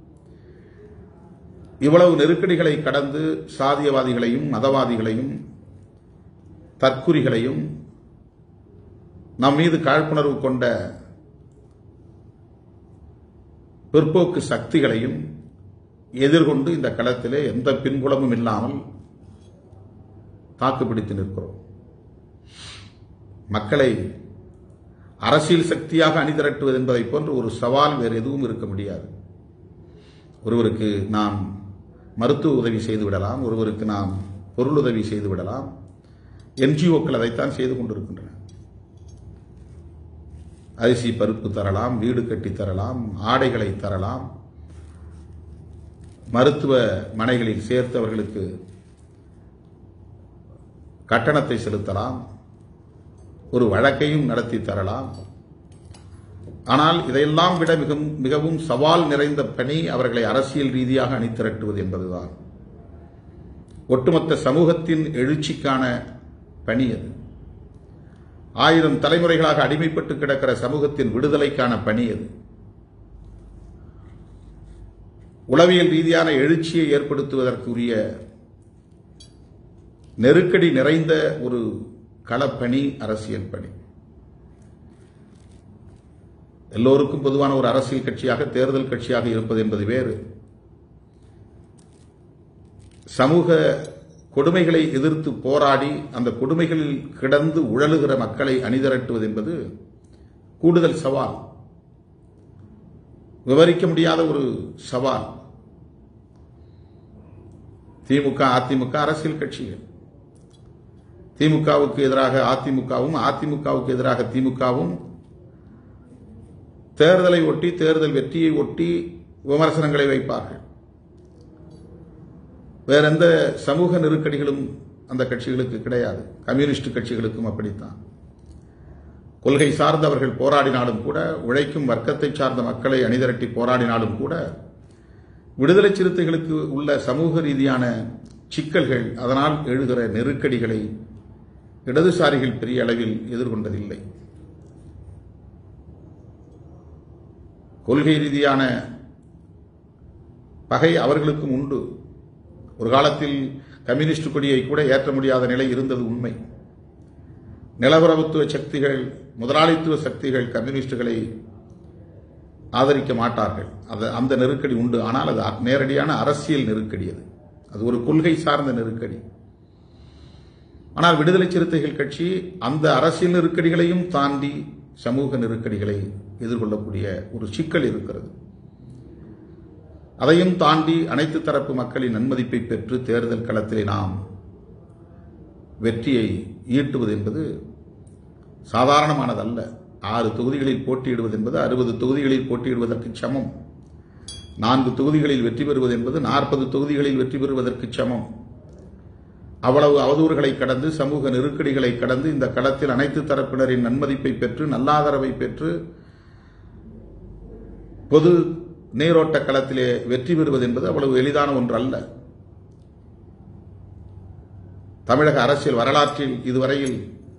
இவ்வளவு நெருக்கடிகளை கடந்து சாதியவாதிகளையும் மதவாதிகளையும் தற்குறிகளையும் நம் மீது காழ்ப்புணர்வு கொண்ட பிற்போக்கு சக்திகளையும் எதிர்கொண்டு இந்த களத்திலே எந்த பின்புலமும் இல்லாமல் தாக்குப்பிடித்து நிற்கிறோம் மக்களை அரசியல் சக்தியாக அணிதிரட்டுவது என்பதை போன்று ஒரு சவால் வேறு எதுவும் இருக்க முடியாது ஒருவருக்கு நாம் மருத்துவ உதவி செய்து விடலாம் ஒருவருக்கு நாம் பொருளுதவி செய்து விடலாம் என்ஜிஓக்கள் அதைத்தான் செய்து கொண்டிருக்கின்றன அரிசி பருப்பு தரலாம் வீடு கட்டி தரலாம் ஆடைகளை தரலாம் மருத்துவ மனைகளில் சேர்த்தவர்களுக்கு கட்டணத்தை செலுத்தலாம் ஒரு வழக்கையும் நடத்தி தரலாம் ஆனால் இதையெல்லாம் விட மிகவும் மிகவும் சவால் நிறைந்த பணி அவர்களை அரசியல் ரீதியாக அணிதிரட்டுவது என்பதுதான் ஒட்டுமொத்த சமூகத்தின் எழுச்சிக்கான பணி அது ஆயிரம் தலைமுறைகளாக அடிமைப்பட்டு கிடக்கிற சமூகத்தின் விடுதலைக்கான பணி அது உளவியல் ரீதியான எழுச்சியை ஏற்படுத்துவதற்குரிய நெருக்கடி நிறைந்த ஒரு களப்பணி அரசியல் பணி எல்லோருக்கும் பொதுவான ஒரு அரசியல் கட்சியாக தேர்தல் கட்சியாக இருப்பது என்பது வேறு சமூக கொடுமைகளை எதிர்த்து போராடி அந்த கொடுமைகளில் கிடந்து உழலுகிற மக்களை அணிதிரட்டுவது என்பது கூடுதல் சவால் விவரிக்க முடியாத ஒரு சவால் திமுக அதிமுக அரசியல் கட்சிகள் திமுகவுக்கு எதிராக அதிமுகவும் அதிமுகவுக்கு எதிராக திமுகவும் தேர்தலை ஒட்டி தேர்தல் வெற்றியை ஒட்டி விமர்சனங்களை வைப்பார்கள் வேற எந்த சமூக நெருக்கடிகளும் அந்த கட்சிகளுக்கு கிடையாது கம்யூனிஸ்ட் கட்சிகளுக்கும் அப்படித்தான் கொள்கை சார்ந்தவர்கள் போராடினாலும் கூட உழைக்கும் வர்க்கத்தை சார்ந்த மக்களை அணிதிரட்டி போராடினாலும் கூட விடுதலை சிறுத்தைகளுக்கு உள்ள சமூக ரீதியான சிக்கல்கள் அதனால் எழுகிற நெருக்கடிகளை இடதுசாரிகள் பெரிய அளவில் எதிர்கொண்டதில்லை கொள்கை ரீதியான பகை அவர்களுக்கும் உண்டு ஒரு காலத்தில் கம்யூனிஸ்ட் கொடியை கூட ஏற்ற முடியாத நிலை இருந்தது உண்மை நிலவரவுத்துவ சக்திகள் முதலாளித்துவ சக்திகள் கம்யூனிஸ்டுகளை ஆதரிக்க மாட்டார்கள் அது அந்த நெருக்கடி உண்டு ஆனால் அது நேரடியான அரசியல் நெருக்கடி அது அது ஒரு கொள்கை சார்ந்த நெருக்கடி ஆனால் விடுதலை சிறுத்தைகள் கட்சி அந்த அரசியல் நெருக்கடிகளையும் தாண்டி சமூக நெருக்கடிகளை எதிர்கொள்ளக்கூடிய ஒரு சிக்கல் இருக்கிறது அதையும் தாண்டி அனைத்து தரப்பு மக்களின் நன்மதிப்பை பெற்று தேர்தல் களத்திலே நாம் வெற்றியை ஈட்டுவது என்பது சாதாரணமானதல்ல ஆறு தொகுதிகளில் போட்டியிடுவது என்பது அறுபது தொகுதிகளில் போட்டியிடுவதற்கு சமம் நான்கு தொகுதிகளில் வெற்றி பெறுவது என்பது நாற்பது தொகுதிகளில் வெற்றி பெறுவதற்கு சமம் அவ்வளவு அவதூறுகளை கடந்து சமூக நெருக்கடிகளை கடந்து இந்த களத்தில் அனைத்து தரப்பினரின் நன்மதிப்பை பெற்று நல்லாதரவை பெற்று பொது நீரோட்ட களத்திலே வெற்றி பெறுவது என்பது அவ்வளவு எளிதான ஒன்று அல்ல தமிழக அரசியல் வரலாற்றில் இதுவரையில்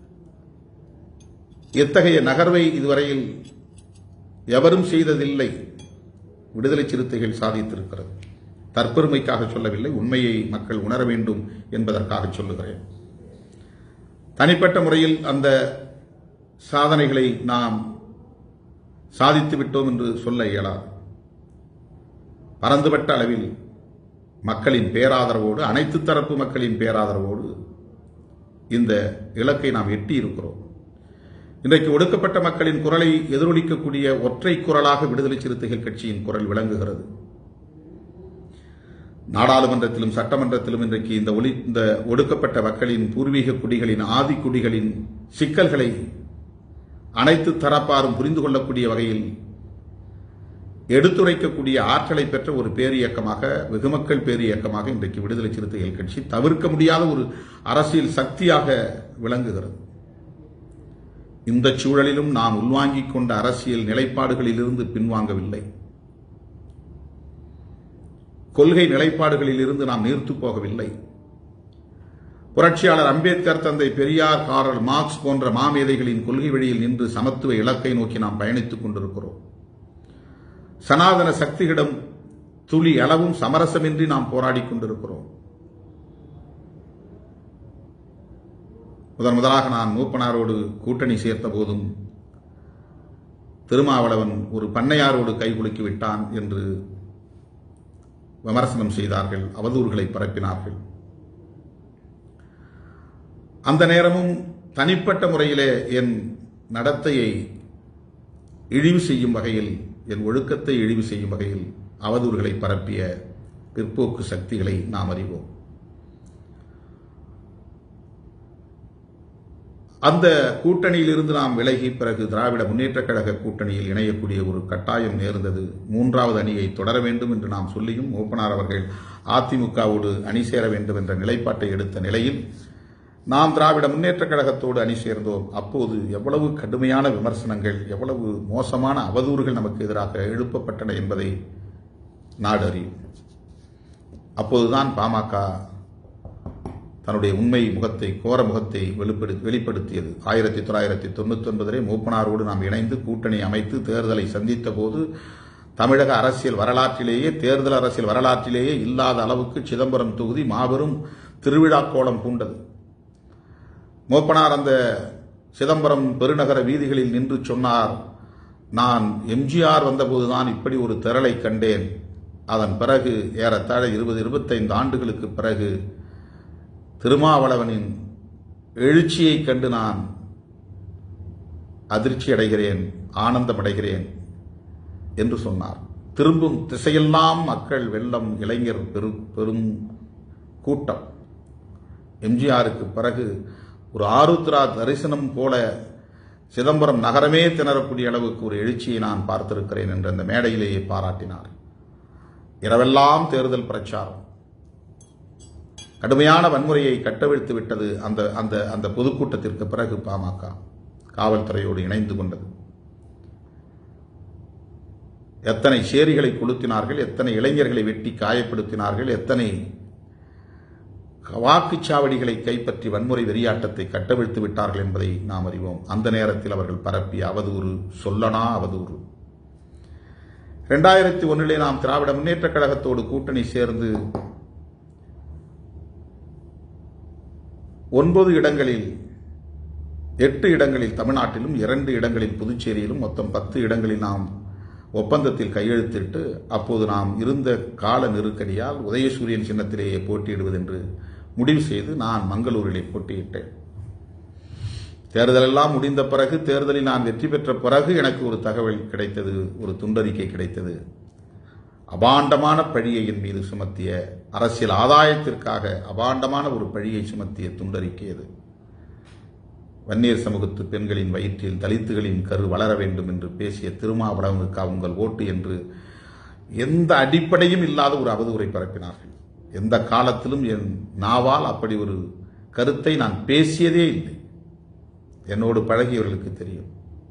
எத்தகைய நகர்வை இதுவரையில் எவரும் செய்ததில்லை விடுதலை சிறுத்தைகள் சாதித்திருக்கிறது தற்பெருமைக்காக சொல்லவில்லை உண்மையை மக்கள் உணர வேண்டும் என்பதற்காக சொல்லுகிறேன் தனிப்பட்ட முறையில் அந்த சாதனைகளை நாம் சாதித்து விட்டோம் என்று சொல்ல இயலாது பரந்துபட்ட அளவில் மக்களின் பேராதரவோடு அனைத்து தரப்பு மக்களின் பேராதரவோடு இந்த இலக்கை நாம் எட்டி இருக்கிறோம் இன்றைக்கு ஒடுக்கப்பட்ட மக்களின் குரலை எதிரொலிக்கக்கூடிய ஒற்றை குரலாக விடுதலை சிறுத்தைகள் கட்சியின் குரல் விளங்குகிறது நாடாளுமன்றத்திலும் சட்டமன்றத்திலும் இன்றைக்கு இந்த ஒளி இந்த ஒடுக்கப்பட்ட மக்களின் பூர்வீக குடிகளின் ஆதி குடிகளின் சிக்கல்களை அனைத்து தரப்பாரும் புரிந்து கொள்ளக்கூடிய வகையில் எடுத்துரைக்கக்கூடிய ஆற்றலை பெற்ற ஒரு பேரியக்கமாக வெகுமக்கள் பேரியக்கமாக இன்றைக்கு விடுதலை சிறுத்தைகள் கட்சி தவிர்க்க முடியாத ஒரு அரசியல் சக்தியாக விளங்குகிறது இந்த சூழலிலும் நாம் உள்வாங்கிக் கொண்ட அரசியல் நிலைப்பாடுகளிலிருந்து பின்வாங்கவில்லை கொள்கை நிலைப்பாடுகளில் இருந்து நாம் நீர்த்து போகவில்லை புரட்சியாளர் அம்பேத்கர் தந்தை பெரியார் காரல் மார்க்ஸ் போன்ற மாமேதைகளின் கொள்கை வழியில் நின்று சமத்துவ இலக்கை நோக்கி நாம் பயணித்துக் கொண்டிருக்கிறோம் சனாதன சக்திகளிடம் துளி அளவும் சமரசமின்றி நாம் போராடிக் கொண்டிருக்கிறோம் முதன் முதலாக நான் மூப்பனாரோடு கூட்டணி சேர்த்த போதும் திருமாவளவன் ஒரு பண்ணையாரோடு கைகுலுக்கி விட்டான் என்று விமர்சனம் செய்தார்கள் அவதூறுகளை பரப்பினார்கள் அந்த நேரமும் தனிப்பட்ட முறையிலே என் நடத்தையை இழிவு செய்யும் வகையில் என் ஒழுக்கத்தை இழிவு செய்யும் வகையில் அவதூறுகளை பரப்பிய பிற்போக்கு சக்திகளை நாம் அறிவோம் அந்த கூட்டணியில் இருந்து நாம் விலகி பிறகு திராவிட முன்னேற்றக் கழக கூட்டணியில் இணையக்கூடிய ஒரு கட்டாயம் நேர்ந்தது மூன்றாவது அணியை தொடர வேண்டும் என்று நாம் சொல்லியும் மூப்பனார் அவர்கள் அதிமுகவோடு அணி சேர வேண்டும் என்ற நிலைப்பாட்டை எடுத்த நிலையில் நாம் திராவிட முன்னேற்றக் கழகத்தோடு அணி சேர்ந்தோம் அப்போது எவ்வளவு கடுமையான விமர்சனங்கள் எவ்வளவு மோசமான அவதூறுகள் நமக்கு எதிராக எழுப்பப்பட்டன என்பதை நாடு அறியும் அப்போதுதான் பாமக தன்னுடைய உண்மை முகத்தை கோர முகத்தை வெளிப்படு வெளிப்படுத்தியது ஆயிரத்தி தொள்ளாயிரத்தி தொண்ணூத்தி ஒன்பதிலே மூப்பனாரோடு நாம் இணைந்து கூட்டணி அமைத்து தேர்தலை சந்தித்த போது தமிழக அரசியல் வரலாற்றிலேயே தேர்தல் அரசியல் வரலாற்றிலேயே இல்லாத அளவுக்கு சிதம்பரம் தொகுதி மாபெரும் திருவிழா கோலம் பூண்டது மூப்பனார் அந்த சிதம்பரம் பெருநகர வீதிகளில் நின்று சொன்னார் நான் எம்ஜிஆர் வந்தபோதுதான் இப்படி ஒரு திரளை கண்டேன் அதன் பிறகு ஏறத்தாழ இருபது இருபத்தைந்து ஆண்டுகளுக்கு பிறகு திருமாவளவனின் எழுச்சியைக் கண்டு நான் அதிர்ச்சி அடைகிறேன் ஆனந்தம் அடைகிறேன் என்று சொன்னார் திரும்பும் திசையெல்லாம் மக்கள் வெள்ளம் இளைஞர் பெரு பெரும் கூட்டம் எம்ஜிஆருக்கு பிறகு ஒரு ஆருத்ரா தரிசனம் போல சிதம்பரம் நகரமே திணறக்கூடிய அளவுக்கு ஒரு எழுச்சியை நான் பார்த்திருக்கிறேன் என்று அந்த மேடையிலேயே பாராட்டினார் இரவெல்லாம் தேர்தல் பிரச்சாரம் கடுமையான வன்முறையை கட்டவிழ்த்து விட்டது அந்த அந்த அந்த பொதுக்கூட்டத்திற்கு பிறகு பாமக காவல்துறையோடு இணைந்து கொண்டது எத்தனை சேரிகளை கொளுத்தினார்கள் எத்தனை இளைஞர்களை வெட்டி காயப்படுத்தினார்கள் எத்தனை வாக்குச்சாவடிகளை கைப்பற்றி வன்முறை வெறியாட்டத்தை கட்டவிழ்த்து விட்டார்கள் என்பதை நாம் அறிவோம் அந்த நேரத்தில் அவர்கள் பரப்பிய அவதூறு சொல்லனா அவதூறு இரண்டாயிரத்தி ஒன்றிலே நாம் திராவிட முன்னேற்றக் கழகத்தோடு கூட்டணி சேர்ந்து ஒன்பது இடங்களில் எட்டு இடங்களில் தமிழ்நாட்டிலும் இரண்டு இடங்களில் புதுச்சேரியிலும் மொத்தம் பத்து இடங்களில் நாம் ஒப்பந்தத்தில் கையெழுத்திட்டு அப்போது நாம் இருந்த கால நெருக்கடியால் உதயசூரியன் சின்னத்திலேயே போட்டியிடுவது என்று முடிவு செய்து நான் மங்களூரிலே போட்டியிட்டேன் தேர்தலெல்லாம் முடிந்த பிறகு தேர்தலில் நான் வெற்றி பெற்ற பிறகு எனக்கு ஒரு தகவல் கிடைத்தது ஒரு துண்டறிக்கை கிடைத்தது அபாண்டமான பழியை என் மீது சுமத்திய அரசியல் ஆதாயத்திற்காக அபாண்டமான ஒரு பழியை சுமத்திய துண்டறிக்கை அது வன்னியர் சமூகத்து பெண்களின் வயிற்றில் தலித்துகளின் கரு வளர வேண்டும் என்று பேசிய திருமாவளவனுக்கு உங்கள் ஓட்டு என்று எந்த அடிப்படையும் இல்லாத ஒரு அவதூறை பரப்பினார்கள் எந்த காலத்திலும் என் நாவால் அப்படி ஒரு கருத்தை நான் பேசியதே இல்லை என்னோடு பழகியவர்களுக்கு தெரியும்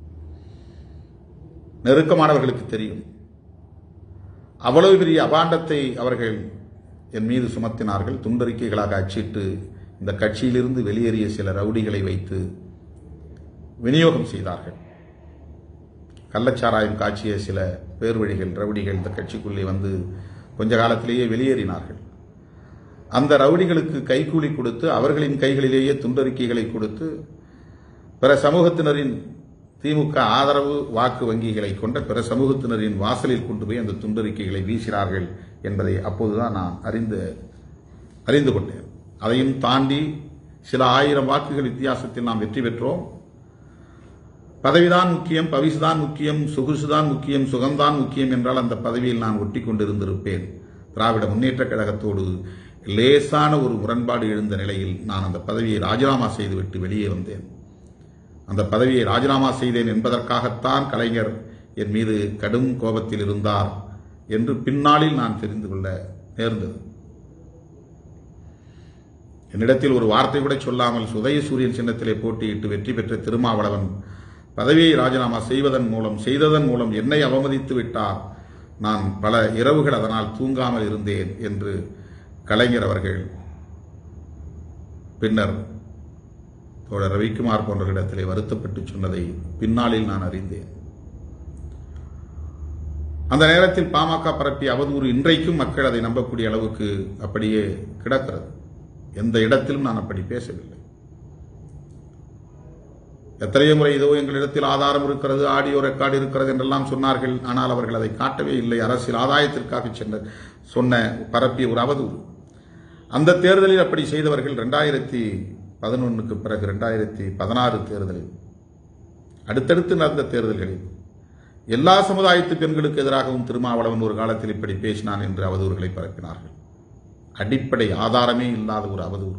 நெருக்கமானவர்களுக்கு தெரியும் அவ்வளவு பெரிய அபாண்டத்தை அவர்கள் என் மீது சுமத்தினார்கள் துண்டறிக்கைகளாக அச்சிட்டு இந்த கட்சியிலிருந்து வெளியேறிய சில ரவுடிகளை வைத்து விநியோகம் செய்தார்கள் கள்ளச்சாராயம் காய்ச்சிய சில பேர் வழிகள் ரவுடிகள் இந்த கட்சிக்குள்ளே வந்து கொஞ்ச காலத்திலேயே வெளியேறினார்கள் அந்த ரவுடிகளுக்கு கைக்கூலி கொடுத்து அவர்களின் கைகளிலேயே துண்டறிக்கைகளை கொடுத்து பிற சமூகத்தினரின் திமுக ஆதரவு வாக்கு வங்கிகளை கொண்ட பிற சமூகத்தினரின் வாசலில் கொண்டு போய் அந்த துண்டறிக்கைகளை வீசினார்கள் என்பதை அப்போதுதான் நான் அறிந்து அறிந்து கொண்டேன் அதையும் தாண்டி சில ஆயிரம் வாக்குகள் வித்தியாசத்தில் நாம் வெற்றி பெற்றோம் பதவிதான் முக்கியம் பவிசுதான் முக்கியம் சொகுசுதான் முக்கியம் சுகம்தான் முக்கியம் என்றால் அந்த பதவியில் நான் ஒட்டி கொண்டிருந்திருப்பேன் திராவிட முன்னேற்றக் கழகத்தோடு லேசான ஒரு முரண்பாடு எழுந்த நிலையில் நான் அந்த பதவியை ராஜினாமா செய்துவிட்டு வெளியே வந்தேன் அந்த பதவியை ராஜினாமா செய்தேன் என்பதற்காகத்தான் கலைஞர் என் மீது கடும் கோபத்தில் இருந்தார் என்று பின்னாளில் நான் தெரிந்து கொள்ள நேர்ந்தது என்னிடத்தில் ஒரு வார்த்தை கூட சொல்லாமல் சுதயசூரியன் சின்னத்திலே போட்டியிட்டு வெற்றி பெற்ற திருமாவளவன் பதவியை ராஜினாமா செய்வதன் மூலம் செய்ததன் மூலம் என்னை அவமதித்து விட்டார் நான் பல இரவுகள் அதனால் தூங்காமல் இருந்தேன் என்று கலைஞர் அவர்கள் பின்னர் தோழர் ரவிக்குமார் போன்றவர்களிடத்திலே வருத்தப்பட்டு சொன்னதை பின்னாளில் நான் அறிந்தேன் அந்த நேரத்தில் பாமக பரப்பிய அவதூறு இன்றைக்கும் மக்கள் அதை நம்பக்கூடிய அளவுக்கு அப்படியே கிடக்கிறது எந்த இடத்திலும் நான் அப்படி பேசவில்லை எத்தனையோ முறை இதோ எங்களிடத்தில் ஆதாரம் இருக்கிறது ஆடியோ ரெக்கார்டு இருக்கிறது என்றெல்லாம் சொன்னார்கள் ஆனால் அவர்கள் அதை காட்டவே இல்லை அரசியல் ஆதாயத்திற்காக சென்ற சொன்ன பரப்பிய ஒரு அவதூறு அந்த தேர்தலில் அப்படி செய்தவர்கள் ரெண்டாயிரத்தி பதினொன்றுக்கு பிறகு ரெண்டாயிரத்தி பதினாறு தேர்தலில் அடுத்தடுத்து நடந்த தேர்தல்களில் எல்லா சமுதாயத்து பெண்களுக்கு எதிராகவும் திருமாவளவன் ஒரு காலத்தில் இப்படி பேசினான் என்று அவதூறுகளை பரப்பினார்கள் அடிப்படை ஆதாரமே இல்லாத ஒரு அவதூறு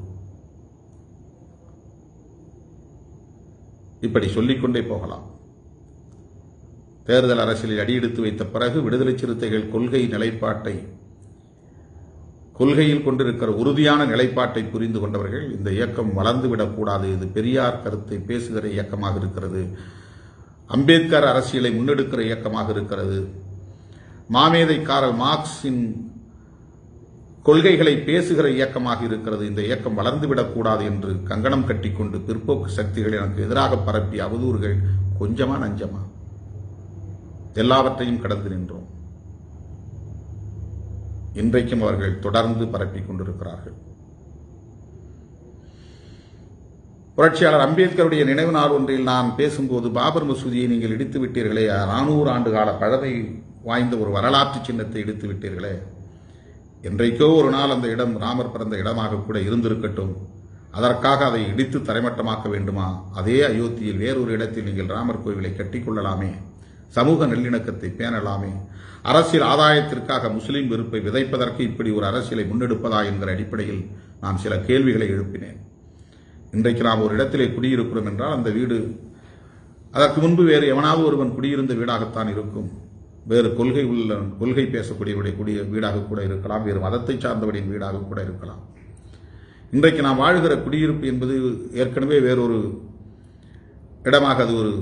இப்படி சொல்லிக்கொண்டே போகலாம் தேர்தல் அரசியலில் அடியெடுத்து வைத்த பிறகு விடுதலை சிறுத்தைகள் கொள்கை நிலைப்பாட்டை கொள்கையில் கொண்டிருக்கிற உறுதியான நிலைப்பாட்டை புரிந்து கொண்டவர்கள் இந்த இயக்கம் வளர்ந்துவிடக்கூடாது இது பெரியார் கருத்தை பேசுகிற இயக்கமாக இருக்கிறது அம்பேத்கர் அரசியலை முன்னெடுக்கிற இயக்கமாக இருக்கிறது மாமேதை காரல் மார்க்சின் கொள்கைகளை பேசுகிற இயக்கமாக இருக்கிறது இந்த இயக்கம் வளர்ந்துவிடக்கூடாது என்று கங்கணம் கட்டிக்கொண்டு பிற்போக்கு சக்திகள் எனக்கு எதிராக பரப்பிய அவதூறுகள் கொஞ்சமா நஞ்சமா எல்லாவற்றையும் கடந்து நின்றோம் இன்றைக்கும் அவர்கள் தொடர்ந்து பரப்பிக் கொண்டிருக்கிறார்கள் புரட்சியாளர் அம்பேத்கருடைய நினைவு நாள் ஒன்றில் நான் பேசும்போது பாபர் மசூதியை நீங்கள் இடித்து விட்டீர்களே நானூறு ஆண்டு கால பழமை வாய்ந்த ஒரு வரலாற்று சின்னத்தை இடித்து விட்டீர்களே என்றைக்கோ ஒரு நாள் அந்த இடம் ராமர் பிறந்த இடமாக கூட இருந்திருக்கட்டும் அதற்காக அதை இடித்து தரைமட்டமாக்க வேண்டுமா அதே அயோத்தியில் வேறொரு இடத்தில் நீங்கள் ராமர் கோவிலை கட்டிக்கொள்ளலாமே சமூக நல்லிணக்கத்தை பேணலாமே அரசியல் ஆதாயத்திற்காக முஸ்லிம் வெறுப்பை விதைப்பதற்கு இப்படி ஒரு அரசியலை முன்னெடுப்பதா என்கிற அடிப்படையில் நான் சில கேள்விகளை எழுப்பினேன் இன்றைக்கு நாம் ஒரு இடத்திலே குடியிருக்கிறோம் என்றால் அந்த வீடு அதற்கு முன்பு வேறு எவனாவது ஒருவன் குடியிருந்த வீடாகத்தான் இருக்கும் வேறு கொள்கை உள்ள கொள்கை பேசக்கூடியவருடைய குடிய வீடாக கூட இருக்கலாம் வேறு மதத்தை சார்ந்தவரின் வீடாக கூட இருக்கலாம் இன்றைக்கு நாம் வாழ்கிற குடியிருப்பு என்பது ஏற்கனவே வேறொரு இடமாக அது ஒரு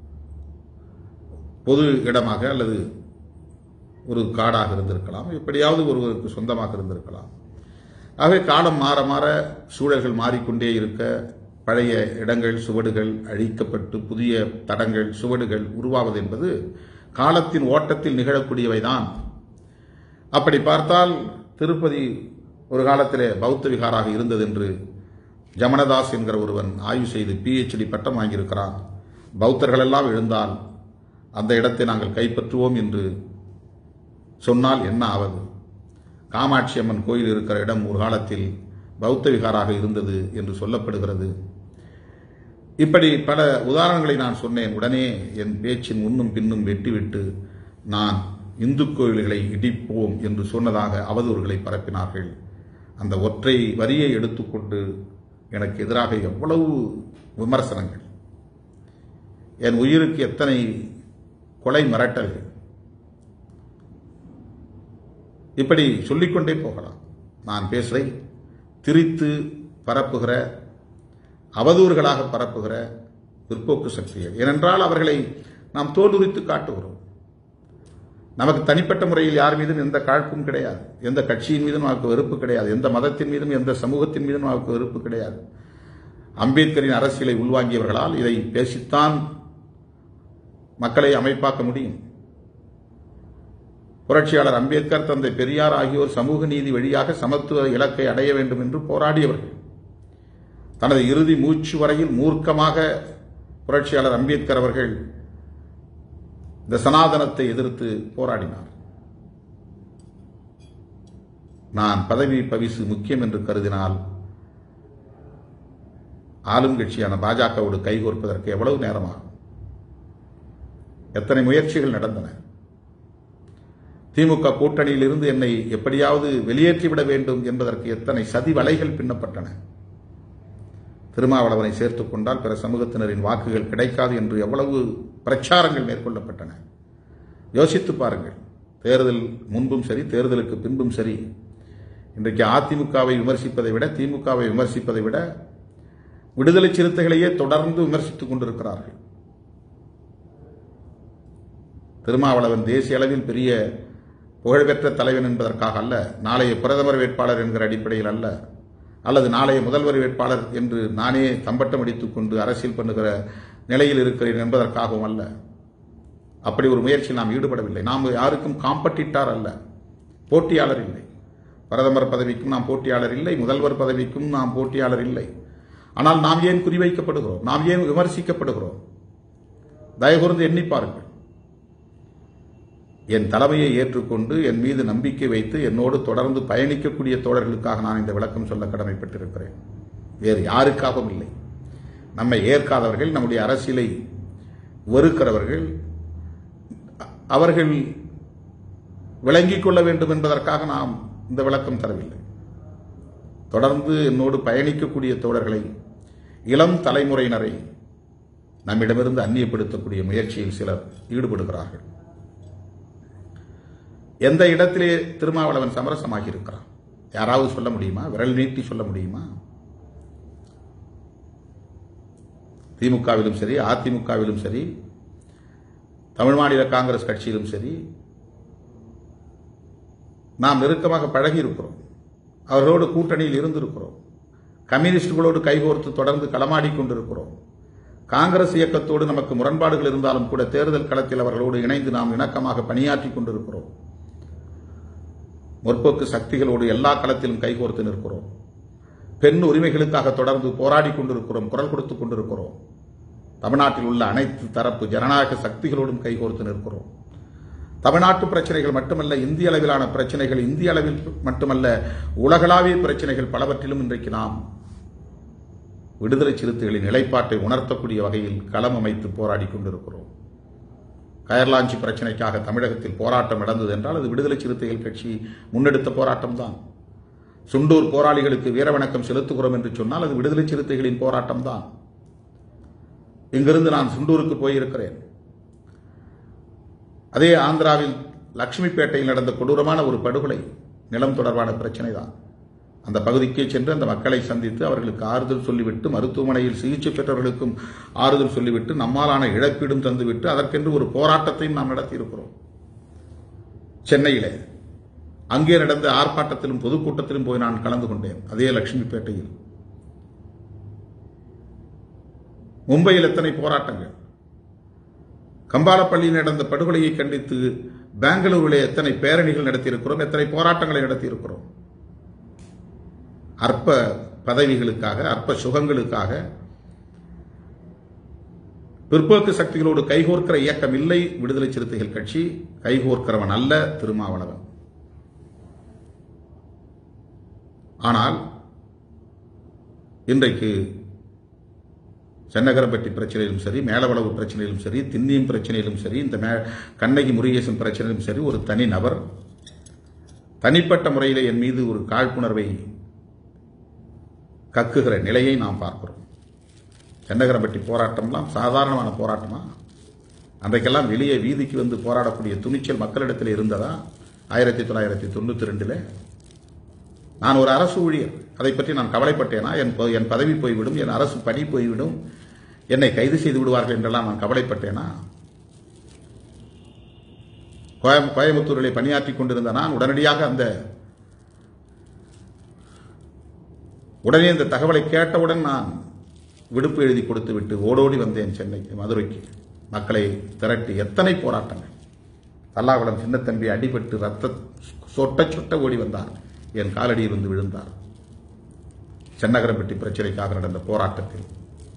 பொது இடமாக அல்லது ஒரு காடாக இருந்திருக்கலாம் எப்படியாவது ஒருவருக்கு சொந்தமாக இருந்திருக்கலாம் ஆகவே காலம் மாற மாற சூழல்கள் மாறிக்கொண்டே இருக்க பழைய இடங்கள் சுவடுகள் அழிக்கப்பட்டு புதிய தடங்கள் சுவடுகள் உருவாவது என்பது காலத்தின் ஓட்டத்தில் நிகழக்கூடியவைதான் அப்படி பார்த்தால் திருப்பதி ஒரு காலத்திலே பௌத்த விகாராக இருந்தது என்று ஜமனதாஸ் என்கிற ஒருவன் ஆய்வு செய்து பிஹெச்டி பட்டம் வாங்கியிருக்கிறான் பௌத்தர்கள் எல்லாம் எழுந்தால் அந்த இடத்தை நாங்கள் கைப்பற்றுவோம் என்று சொன்னால் என்ன ஆவது காமாட்சி அம்மன் கோயில் இருக்கிற இடம் ஒரு காலத்தில் பௌத்த விகாராக இருந்தது என்று சொல்லப்படுகிறது இப்படி பல உதாரணங்களை நான் சொன்னேன் உடனே என் பேச்சின் முன்னும் பின்னும் வெட்டிவிட்டு நான் இந்து கோயில்களை இடிப்போம் என்று சொன்னதாக அவதூறுகளை பரப்பினார்கள் அந்த ஒற்றை வரியை எடுத்துக்கொண்டு எனக்கு எதிராக எவ்வளவு விமர்சனங்கள் என் உயிருக்கு எத்தனை கொலை மிரட்டல்கள் இப்படி சொல்லிக்கொண்டே போகலாம் நான் பேசுவதை திரித்து பரப்புகிற அவதூறுகளாக பரப்புகிற பிற்போக்கு சக்திகள் ஏனென்றால் அவர்களை நாம் தோலுரித்து காட்டுகிறோம் நமக்கு தனிப்பட்ட முறையில் யார் மீதும் எந்த காழ்ப்பும் கிடையாது எந்த கட்சியின் மீதும் நமக்கு வெறுப்பு கிடையாது எந்த மதத்தின் மீதும் எந்த சமூகத்தின் மீதும் நமக்கு வெறுப்பு கிடையாது அம்பேத்கரின் அரசியலை உள்வாங்கியவர்களால் இதை பேசித்தான் மக்களை அமைப்பாக்க முடியும் புரட்சியாளர் அம்பேத்கர் தந்தை பெரியார் ஆகியோர் சமூக நீதி வழியாக சமத்துவ இலக்கை அடைய வேண்டும் என்று போராடியவர்கள் தனது இறுதி மூச்சு வரையில் மூர்க்கமாக புரட்சியாளர் அம்பேத்கர் அவர்கள் இந்த சனாதனத்தை எதிர்த்து போராடினார் நான் பதவி பவிசு முக்கியம் என்று கருதினால் ஆளும் கட்சியான பாஜகவோடு கைகோர்ப்பதற்கு எவ்வளவு நேரமாகும் எத்தனை முயற்சிகள் நடந்தன திமுக கூட்டணியில் இருந்து என்னை எப்படியாவது வெளியேற்றிவிட வேண்டும் என்பதற்கு எத்தனை சதி வலைகள் பின்னப்பட்டன திருமாவளவனை சேர்த்துக் கொண்டால் பிற சமூகத்தினரின் வாக்குகள் கிடைக்காது என்று எவ்வளவு பிரச்சாரங்கள் மேற்கொள்ளப்பட்டன யோசித்து பாருங்கள் தேர்தல் முன்பும் சரி தேர்தலுக்கு பின்பும் சரி இன்றைக்கு அதிமுகவை விமர்சிப்பதை விட திமுகவை விமர்சிப்பதை விட விடுதலை சிறுத்தைகளையே தொடர்ந்து விமர்சித்துக் கொண்டிருக்கிறார்கள் திருமாவளவன் தேசிய அளவில் பெரிய புகழ்பெற்ற தலைவன் என்பதற்காக அல்ல நாளைய பிரதமர் வேட்பாளர் என்கிற அடிப்படையில் அல்ல அல்லது நாளைய முதல்வர் வேட்பாளர் என்று நானே தம்பட்டம் அடித்துக் கொண்டு அரசியல் பண்ணுகிற நிலையில் இருக்கிறேன் என்பதற்காகவும் அல்ல அப்படி ஒரு முயற்சியில் நாம் ஈடுபடவில்லை நாம் யாருக்கும் காம்பட்டிட்டார் அல்ல போட்டியாளர் இல்லை பிரதமர் பதவிக்கும் நாம் போட்டியாளர் இல்லை முதல்வர் பதவிக்கும் நாம் போட்டியாளர் இல்லை ஆனால் நாம் ஏன் குறிவைக்கப்படுகிறோம் நாம் ஏன் விமர்சிக்கப்படுகிறோம் தயகூர்ந்து எண்ணி பாருங்கள் என் தலைமையை ஏற்றுக்கொண்டு என் மீது நம்பிக்கை வைத்து என்னோடு தொடர்ந்து பயணிக்கக்கூடிய தோழர்களுக்காக நான் இந்த விளக்கம் சொல்ல கடமைப்பட்டிருக்கிறேன் வேறு யாருக்காகவும் இல்லை நம்மை ஏற்காதவர்கள் நம்முடைய அரசியலை வெறுக்கிறவர்கள் அவர்கள் விளங்கிக் கொள்ள வேண்டும் என்பதற்காக நாம் இந்த விளக்கம் தரவில்லை தொடர்ந்து என்னோடு பயணிக்கக்கூடிய தோழர்களை இளம் தலைமுறையினரை நம்மிடமிருந்து அந்நியப்படுத்தக்கூடிய முயற்சியில் சிலர் ஈடுபடுகிறார்கள் எந்த இடத்திலே திருமாவளவன் சமரசமாகி இருக்கிறான் யாராவது சொல்ல முடியுமா விரல் நீட்டி சொல்ல முடியுமா திமுகவிலும் சரி அதிமுகவிலும் சரி தமிழ் மாநில காங்கிரஸ் கட்சியிலும் சரி நாம் நெருக்கமாக பழகி இருக்கிறோம் அவர்களோடு கூட்டணியில் இருந்திருக்கிறோம் கம்யூனிஸ்டுகளோடு கைகோர்த்து தொடர்ந்து களமாடி கொண்டிருக்கிறோம் காங்கிரஸ் இயக்கத்தோடு நமக்கு முரண்பாடுகள் இருந்தாலும் கூட தேர்தல் களத்தில் அவர்களோடு இணைந்து நாம் இணக்கமாக பணியாற்றி கொண்டிருக்கிறோம் முற்போக்கு சக்திகளோடு எல்லா களத்திலும் கைகோர்த்து நிற்கிறோம் பெண் உரிமைகளுக்காக தொடர்ந்து போராடி கொண்டிருக்கிறோம் குரல் கொடுத்துக் கொண்டிருக்கிறோம் தமிழ்நாட்டில் உள்ள அனைத்து தரப்பு ஜனநாயக சக்திகளோடும் கைகோர்த்து நிற்கிறோம் தமிழ்நாட்டு பிரச்சனைகள் மட்டுமல்ல இந்திய அளவிலான பிரச்சனைகள் இந்திய அளவில் மட்டுமல்ல உலகளாவிய பிரச்சனைகள் பலவற்றிலும் இன்றைக்கு நாம் விடுதலை சிறுத்தைகளின் நிலைப்பாட்டை உணர்த்தக்கூடிய வகையில் களம் அமைத்து போராடி கொண்டிருக்கிறோம் கயர்லாஞ்சி பிரச்சனைக்காக தமிழகத்தில் போராட்டம் நடந்தது என்றால் அது விடுதலை சிறுத்தைகள் கட்சி முன்னெடுத்த போராட்டம் தான் சுண்டூர் போராளிகளுக்கு வீரவணக்கம் செலுத்துகிறோம் என்று சொன்னால் அது விடுதலை சிறுத்தைகளின் போராட்டம் தான் இங்கிருந்து நான் சுண்டூருக்கு போயிருக்கிறேன் அதே ஆந்திராவில் லட்சுமிப்பேட்டையில் நடந்த கொடூரமான ஒரு படுகொலை நிலம் தொடர்பான பிரச்சனை தான் அந்த பகுதிக்கே சென்று அந்த மக்களை சந்தித்து அவர்களுக்கு ஆறுதல் சொல்லிவிட்டு மருத்துவமனையில் சிகிச்சை பெற்றவர்களுக்கும் ஆறுதல் சொல்லிவிட்டு நம்மாலான இழப்பீடும் தந்துவிட்டு அதற்கென்று ஒரு போராட்டத்தையும் நாம் நடத்தியிருக்கிறோம் சென்னையிலே அங்கே நடந்த ஆர்ப்பாட்டத்திலும் பொதுக்கூட்டத்திலும் போய் நான் கலந்து கொண்டேன் அதே லட்சுமிப்பேட்டையில் மும்பையில் எத்தனை போராட்டங்கள் கம்பாலப்பள்ளியில் நடந்த படுகொலையை கண்டித்து பெங்களூரிலே எத்தனை பேரணிகள் நடத்தியிருக்கிறோம் எத்தனை போராட்டங்களை நடத்தியிருக்கிறோம் அற்ப பதவிகளுக்காக அற்ப சுகங்களுக்காக பிற்போக்கு சக்திகளோடு கைகோர்க்கிற இயக்கம் இல்லை விடுதலை சிறுத்தைகள் கட்சி கைகோர்க்கிறவன் அல்ல திருமாவளவன் ஆனால் இன்றைக்கு சென்னகரப்பட்டி பிரச்சனையிலும் சரி மேலவளவு பிரச்சனையிலும் சரி திண்ணியம் பிரச்சனையிலும் சரி இந்த மே கண்ணகி முருகேசன் பிரச்சனையிலும் சரி ஒரு தனி நபர் தனிப்பட்ட முறையில் என் மீது ஒரு காழ்ப்புணர்வை கக்குகிற நிலையை நாம் பார்க்கிறோம் சென்னகரப்பட்டி போராட்டம்லாம் சாதாரணமான போராட்டமா அன்றைக்கெல்லாம் வெளியே வீதிக்கு வந்து போராடக்கூடிய துணிச்சல் மக்களிடத்தில் இருந்ததா ஆயிரத்தி தொள்ளாயிரத்தி தொண்ணூற்றி ரெண்டில் நான் ஒரு அரசு ஊழியர் அதை பற்றி நான் கவலைப்பட்டேனா என் ப- என் பதவி போய்விடும் என் அரசு பணி போய்விடும் என்னை கைது செய்து விடுவார்கள் என்றெல்லாம் நான் கவலைப்பட்டேனா கோயம் கோயம்புத்தூரிலே பணியாற்றிக் கொண்டிருந்த நான் உடனடியாக அந்த உடனே இந்த தகவலை கேட்டவுடன் நான் விடுப்பு எழுதி கொடுத்து விட்டு ஓடோடி வந்தேன் சென்னைக்கு மதுரைக்கு மக்களை திரட்டி எத்தனை போராட்டங்கள் தல்லாகுளம் சின்னத்தம்பி அடிபட்டு ரத்த சொட்ட சொட்ட ஓடி வந்தார் என் காலடியில் வந்து விழுந்தார் சென்னகரப்பட்டி பிரச்சனைக்காக நடந்த போராட்டத்தில்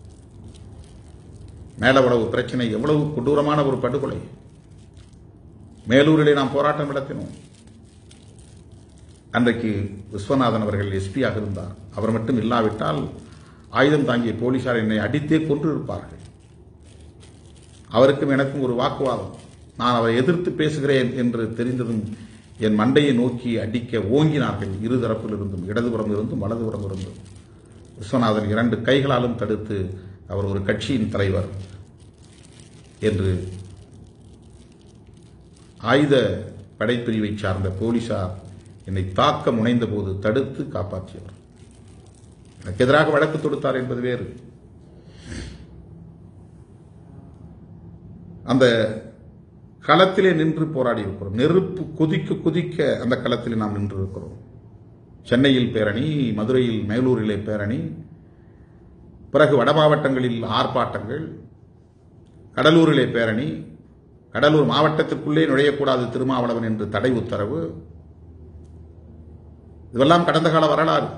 மேலவளவு பிரச்சனை எவ்வளவு கொடூரமான ஒரு படுகொலை மேலூரிலே நாம் போராட்டம் நடத்தினோம் அன்றைக்கு விஸ்வநாதன் அவர்கள் எஸ்பியாக இருந்தார் அவர் மட்டும் இல்லாவிட்டால் ஆயுதம் தாங்கிய போலீசார் என்னை அடித்தே கொன்று இருப்பார்கள் அவருக்கும் எனக்கும் ஒரு வாக்குவாதம் நான் அவரை எதிர்த்து பேசுகிறேன் என்று தெரிந்ததும் என் மண்டையை நோக்கி அடிக்க ஓங்கினார்கள் இரு தரப்பிலிருந்தும் இடதுபுறம் இருந்தும் வலதுபுறம் இருந்தும் விஸ்வநாதன் இரண்டு கைகளாலும் தடுத்து அவர் ஒரு கட்சியின் தலைவர் என்று ஆயுத படைப்பிரிவை சார்ந்த போலீசார் என்னை தாக்க முனைந்த போது தடுத்து காப்பாற்றியவர் எனக்கு எதிராக வழக்கு தொடுத்தார் என்பது வேறு அந்த களத்திலே நின்று போராடி இருக்கிறோம் நெருப்பு கொதிக்க கொதிக்க அந்த களத்திலே நாம் நின்று இருக்கிறோம் சென்னையில் பேரணி மதுரையில் மேலூரிலே பேரணி பிறகு வட மாவட்டங்களில் ஆர்ப்பாட்டங்கள் கடலூரிலே பேரணி கடலூர் மாவட்டத்திற்குள்ளே நுழையக்கூடாது திருமாவளவன் என்று தடை உத்தரவு இதெல்லாம் கடந்த கால வரலாறு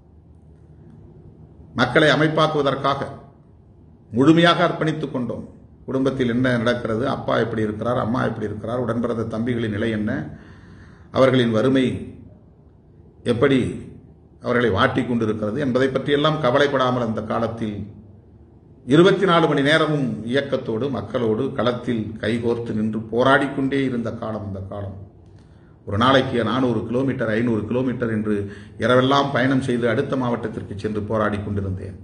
மக்களை அமைப்பாக்குவதற்காக முழுமையாக அர்ப்பணித்துக் கொண்டோம் குடும்பத்தில் என்ன நடக்கிறது அப்பா எப்படி இருக்கிறார் அம்மா எப்படி இருக்கிறார் உடன்பிறந்த தம்பிகளின் நிலை என்ன அவர்களின் வறுமை எப்படி அவர்களை வாட்டிக் கொண்டிருக்கிறது என்பதை பற்றியெல்லாம் கவலைப்படாமல் அந்த காலத்தில் இருபத்தி நாலு மணி நேரமும் இயக்கத்தோடு மக்களோடு களத்தில் கைகோர்த்து நின்று போராடிக் கொண்டே இருந்த காலம் அந்த காலம் ஒரு நாளைக்கு நானூறு கிலோமீட்டர் ஐநூறு கிலோமீட்டர் என்று இரவெல்லாம் பயணம் செய்து அடுத்த மாவட்டத்திற்கு சென்று போராடி கொண்டிருந்தேன்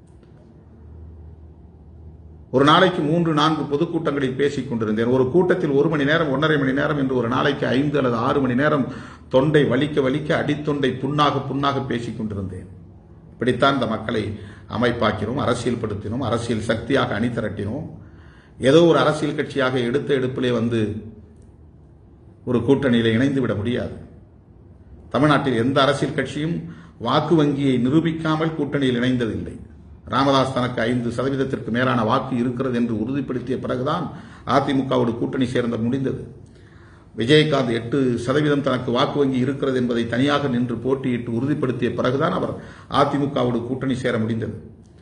ஒரு நாளைக்கு மூன்று நான்கு பொதுக்கூட்டங்களில் பேசிக் கொண்டிருந்தேன் ஒரு கூட்டத்தில் ஒரு மணி நேரம் ஒன்றரை மணி நேரம் என்று ஒரு நாளைக்கு ஐந்து அல்லது ஆறு மணி நேரம் தொண்டை வலிக்க வலிக்க அடித்தொண்டை புண்ணாக புண்ணாக பேசிக் கொண்டிருந்தேன் இப்படித்தான் இந்த மக்களை அமைப்பாக்கினோம் அரசியல் படுத்தினோம் அரசியல் சக்தியாக அணி திரட்டினோம் ஏதோ ஒரு அரசியல் கட்சியாக எடுத்த எடுப்பிலே வந்து ஒரு கூட்டணியில் இணைந்து விட முடியாது தமிழ்நாட்டில் எந்த அரசியல் கட்சியும் வாக்கு வங்கியை நிரூபிக்காமல் கூட்டணியில் இணைந்ததில்லை ராமதாஸ் தனக்கு ஐந்து சதவீதத்திற்கு மேலான வாக்கு இருக்கிறது என்று உறுதிப்படுத்திய பிறகுதான் அதிமுகவோடு கூட்டணி சேர்ந்த முடிந்தது விஜயகாந்த் எட்டு சதவீதம் தனக்கு வாக்கு வங்கி இருக்கிறது என்பதை தனியாக நின்று போட்டியிட்டு உறுதிப்படுத்திய பிறகுதான் அவர் அதிமுகவோடு கூட்டணி சேர முடிந்தது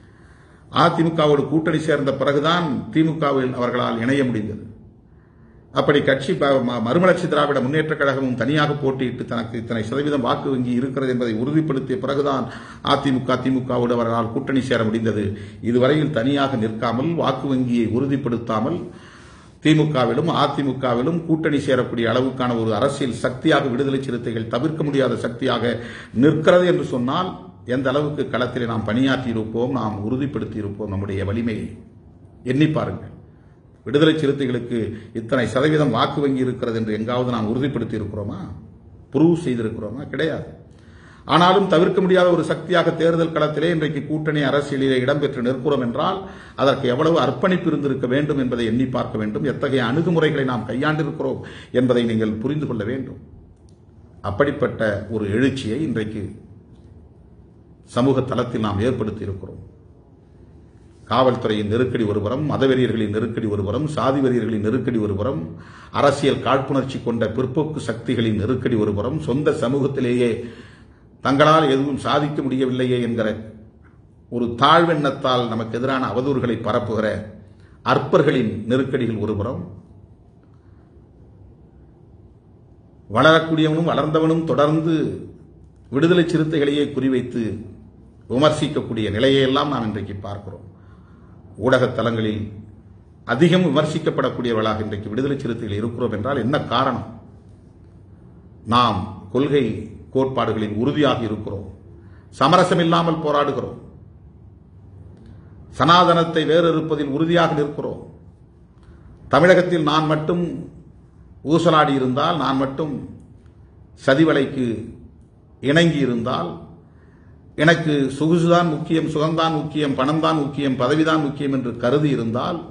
அதிமுகவோடு கூட்டணி சேர்ந்த பிறகுதான் திமுகவில் அவர்களால் இணைய முடிந்தது அப்படி கட்சி ப- ம- மறுமலர்ச்சி திராவிட முன்னேற்ற கழகமும் தனியாக போட்டியிட்டு தனக்கு இத்தனை சதவீதம் வாக்கு வங்கி இருக்கிறது என்பதை உறுதிப்படுத்திய பிறகுதான் அதிமுக திமுகவோடு அவர்களால் கூட்டணி சேர முடிந்தது இதுவரையில் தனியாக நிற்காமல் வாக்கு வங்கியை உறுதிப்படுத்தாமல் திமுகவிலும் அதிமுகவிலும் கூட்டணி சேரக்கூடிய அளவுக்கான ஒரு அரசியல் சக்தியாக விடுதலை சிறுத்தைகள் தவிர்க்க முடியாத சக்தியாக நிற்கிறது என்று சொன்னால் எந்த அளவுக்கு களத்திலே நாம் பணியாற்றி இருப்போம் நாம் உறுதிப்படுத்தி இருப்போம் நம்முடைய வலிமையை எண்ணி பாருங்கள் விடுதலை சிறுத்தைகளுக்கு இத்தனை சதவீதம் வாக்கு வங்கி இருக்கிறது என்று எங்காவது நாம் உறுதிப்படுத்தி இருக்கிறோமா ப்ரூவ் செய்திருக்கிறோமா கிடையாது ஆனாலும் தவிர்க்க முடியாத ஒரு சக்தியாக தேர்தல் களத்திலே இன்றைக்கு கூட்டணி அரசியலிலே இடம்பெற்று நிற்கிறோம் என்றால் அதற்கு எவ்வளவு அர்ப்பணிப்பு இருந்திருக்க வேண்டும் என்பதை எண்ணி பார்க்க வேண்டும் எத்தகைய அணுகுமுறைகளை நாம் கையாண்டிருக்கிறோம் என்பதை நீங்கள் புரிந்து கொள்ள வேண்டும் அப்படிப்பட்ட ஒரு எழுச்சியை இன்றைக்கு சமூக தளத்தில் நாம் ஏற்படுத்தி இருக்கிறோம் காவல்துறையின் நெருக்கடி ஒருபுறம் மதவெறியர்களின் நெருக்கடி ஒருபுறம் சாதி வெறியர்களின் நெருக்கடி ஒருபுறம் அரசியல் காழ்ப்புணர்ச்சி கொண்ட பிற்போக்கு சக்திகளின் நெருக்கடி ஒருபுறம் சொந்த சமூகத்திலேயே தங்களால் எதுவும் சாதிக்க முடியவில்லையே என்கிற ஒரு தாழ்வெண்ணத்தால் நமக்கு எதிரான அவதூறுகளை பரப்புகிற அற்பர்களின் நெருக்கடிகள் ஒருபுறம் வளரக்கூடியவனும் வளர்ந்தவனும் தொடர்ந்து விடுதலை சிறுத்தைகளையே குறிவைத்து விமர்சிக்கக்கூடிய நிலையெல்லாம் நாம் இன்றைக்கு பார்க்கிறோம் ஊடகத் தளங்களில் அதிகம் விமர்சிக்கப்படக்கூடியவர்களாக இன்றைக்கு விடுதலை சிறுத்தைகள் இருக்கிறோம் என்றால் என்ன காரணம் நாம் கொள்கை கோட்பாடுகளில் உறுதியாக இருக்கிறோம் சமரசம் இல்லாமல் போராடுகிறோம் சனாதனத்தை வேறறுப்பதில் உறுதியாக நிற்கிறோம் தமிழகத்தில் நான் மட்டும் ஊசலாடி இருந்தால் நான் மட்டும் சதிவலைக்கு இணங்கி இருந்தால் எனக்கு சொகுசுதான் முக்கியம் சுகம்தான் முக்கியம் பணம்தான் முக்கியம் பதவிதான் முக்கியம் என்று கருதி இருந்தால்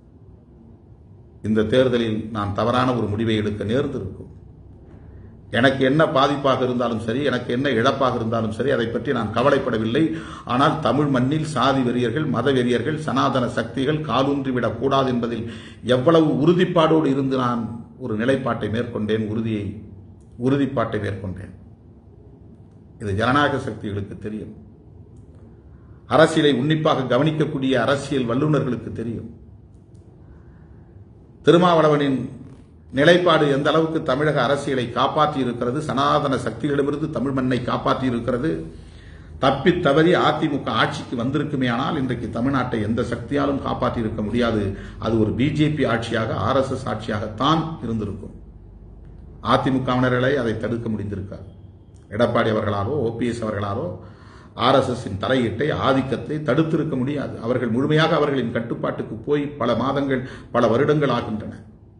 இந்த தேர்தலில் நான் தவறான ஒரு முடிவை எடுக்க நேர்ந்திருக்கும் எனக்கு என்ன பாதிப்பாக இருந்தாலும் சரி எனக்கு என்ன இழப்பாக இருந்தாலும் சரி அதை பற்றி நான் கவலைப்படவில்லை ஆனால் தமிழ் மண்ணில் சாதி வெறியர்கள் மத வெறியர்கள் சனாதன சக்திகள் காலூன்றிவிடக் கூடாது என்பதில் எவ்வளவு உறுதிப்பாடோடு இருந்து நான் ஒரு நிலைப்பாட்டை மேற்கொண்டேன் உறுதியை உறுதிப்பாட்டை மேற்கொண்டேன் இது ஜனநாயக சக்திகளுக்கு தெரியும் அரசியலை உன்னிப்பாக கவனிக்கக்கூடிய அரசியல் வல்லுநர்களுக்கு தெரியும் திருமாவளவனின் நிலைப்பாடு எந்த அளவுக்கு தமிழக அரசியலை காப்பாற்றி இருக்கிறது சனாதன சக்திகளிடமிருந்து தமிழ் மண்ணை காப்பாற்றி இருக்கிறது தப்பி தவறி அதிமுக ஆட்சிக்கு வந்திருக்குமே ஆனால் இன்றைக்கு தமிழ்நாட்டை எந்த சக்தியாலும் காப்பாற்றி இருக்க முடியாது அது ஒரு பிஜேபி ஆட்சியாக ஆர்எஸ்எஸ் ஆட்சியாகத்தான் இருந்திருக்கும் அதிமுகவினர்களை அதை தடுக்க முடிந்திருக்காது எடப்பாடி அவர்களாலோ ஓபிஎஸ் அவர்களாலோ ஆர்எஸ்எஸ்ஸின் தலையீட்டை ஆதிக்கத்தை தடுத்திருக்க முடியாது அவர்கள் முழுமையாக அவர்களின் கட்டுப்பாட்டுக்கு போய் பல மாதங்கள் பல வருடங்கள் ஆகின்றன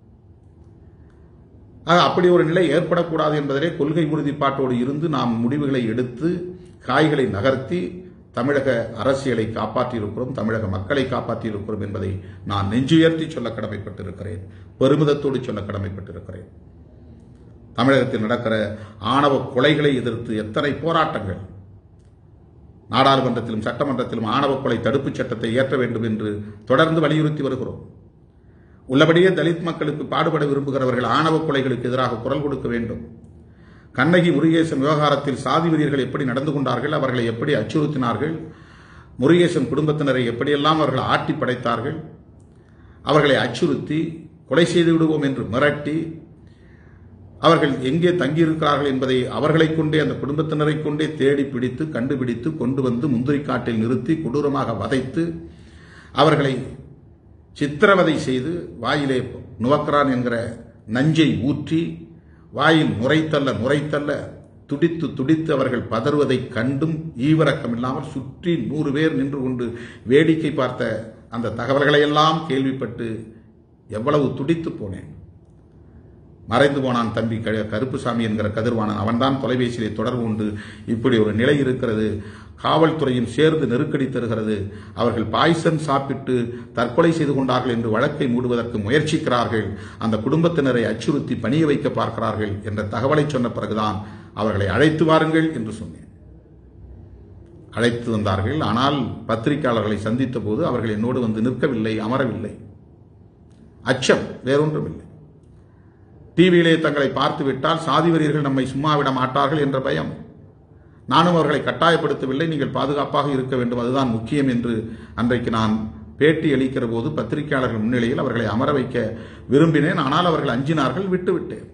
ஆக அப்படி ஒரு நிலை ஏற்படக்கூடாது என்பதிலே கொள்கை உறுதிப்பாட்டோடு இருந்து நாம் முடிவுகளை எடுத்து காய்களை நகர்த்தி தமிழக அரசியலை காப்பாற்றியிருக்கிறோம் தமிழக மக்களை காப்பாற்றியிருக்கிறோம் என்பதை நான் நெஞ்சுயர்த்தி சொல்ல கடமைப்பட்டிருக்கிறேன் பெருமிதத்தோடு சொல்ல கடமைப்பட்டிருக்கிறேன் தமிழகத்தில் நடக்கிற ஆணவ கொலைகளை எதிர்த்து எத்தனை போராட்டங்கள் நாடாளுமன்றத்திலும் சட்டமன்றத்திலும் ஆணவ கொலை தடுப்புச் சட்டத்தை ஏற்ற வேண்டும் என்று தொடர்ந்து வலியுறுத்தி வருகிறோம் உள்ளபடியே தலித் மக்களுக்கு பாடுபட விரும்புகிறவர்கள் ஆணவ கொலைகளுக்கு எதிராக குரல் கொடுக்க வேண்டும் கண்ணகி முருகேசன் விவகாரத்தில் சாதி வெறியர்கள் எப்படி நடந்து கொண்டார்கள் அவர்களை எப்படி அச்சுறுத்தினார்கள் முருகேசன் குடும்பத்தினரை எப்படியெல்லாம் அவர்கள் ஆட்டி படைத்தார்கள் அவர்களை அச்சுறுத்தி கொலை செய்து விடுவோம் என்று மிரட்டி அவர்கள் எங்கே தங்கியிருக்கிறார்கள் என்பதை அவர்களைக் கொண்டே அந்த குடும்பத்தினரை கொண்டே தேடி பிடித்து கண்டுபிடித்து கொண்டு வந்து முந்திரி காட்டில் நிறுத்தி கொடூரமாக வதைத்து அவர்களை சித்திரவதை செய்து வாயிலே நுவக்கிறான் என்கிற நஞ்சை ஊற்றி வாயில் நுரைத்தல்ல நுரைத்தல்ல துடித்து துடித்து அவர்கள் பதறுவதைக் கண்டும் ஈவிரக்கம் இல்லாமல் சுற்றி நூறு பேர் நின்று கொண்டு வேடிக்கை பார்த்த அந்த தகவல்களையெல்லாம் கேள்விப்பட்டு எவ்வளவு துடித்து போனேன் மறைந்து போனான் தம்பி க- கருப்புசாமி என்கிற கதிர்வாணன் அவன்தான் தொலைபேசியிலே தொடர்பு கொண்டு இப்படி ஒரு நிலை இருக்கிறது காவல்துறையும் சேர்ந்து நெருக்கடி தருகிறது அவர்கள் பாய்சன் சாப்பிட்டு தற்கொலை செய்து கொண்டார்கள் என்று வழக்கை மூடுவதற்கு முயற்சிக்கிறார்கள் அந்த குடும்பத்தினரை அச்சுறுத்தி பணிய வைக்க பார்க்கிறார்கள் என்ற தகவலை சொன்ன பிறகுதான் அவர்களை அழைத்து வாருங்கள் என்று சொன்னேன் அழைத்து வந்தார்கள் ஆனால் பத்திரிகையாளர்களை சந்தித்த போது அவர்கள் என்னோடு வந்து நிற்கவில்லை அமரவில்லை அச்சம் வேறொன்றுமில்லை டிவியிலே தங்களை பார்த்து விட்டால் சாதி வெறியர்கள் நம்மை சும்மா விட மாட்டார்கள் என்ற பயம் நானும் அவர்களை கட்டாயப்படுத்தவில்லை நீங்கள் பாதுகாப்பாக இருக்க வேண்டும் அதுதான் முக்கியம் என்று அன்றைக்கு நான் பேட்டி அளிக்கிற போது பத்திரிகையாளர்கள் முன்னிலையில் அவர்களை அமர வைக்க விரும்பினேன் ஆனால் அவர்கள் அஞ்சினார்கள் விட்டுவிட்டேன்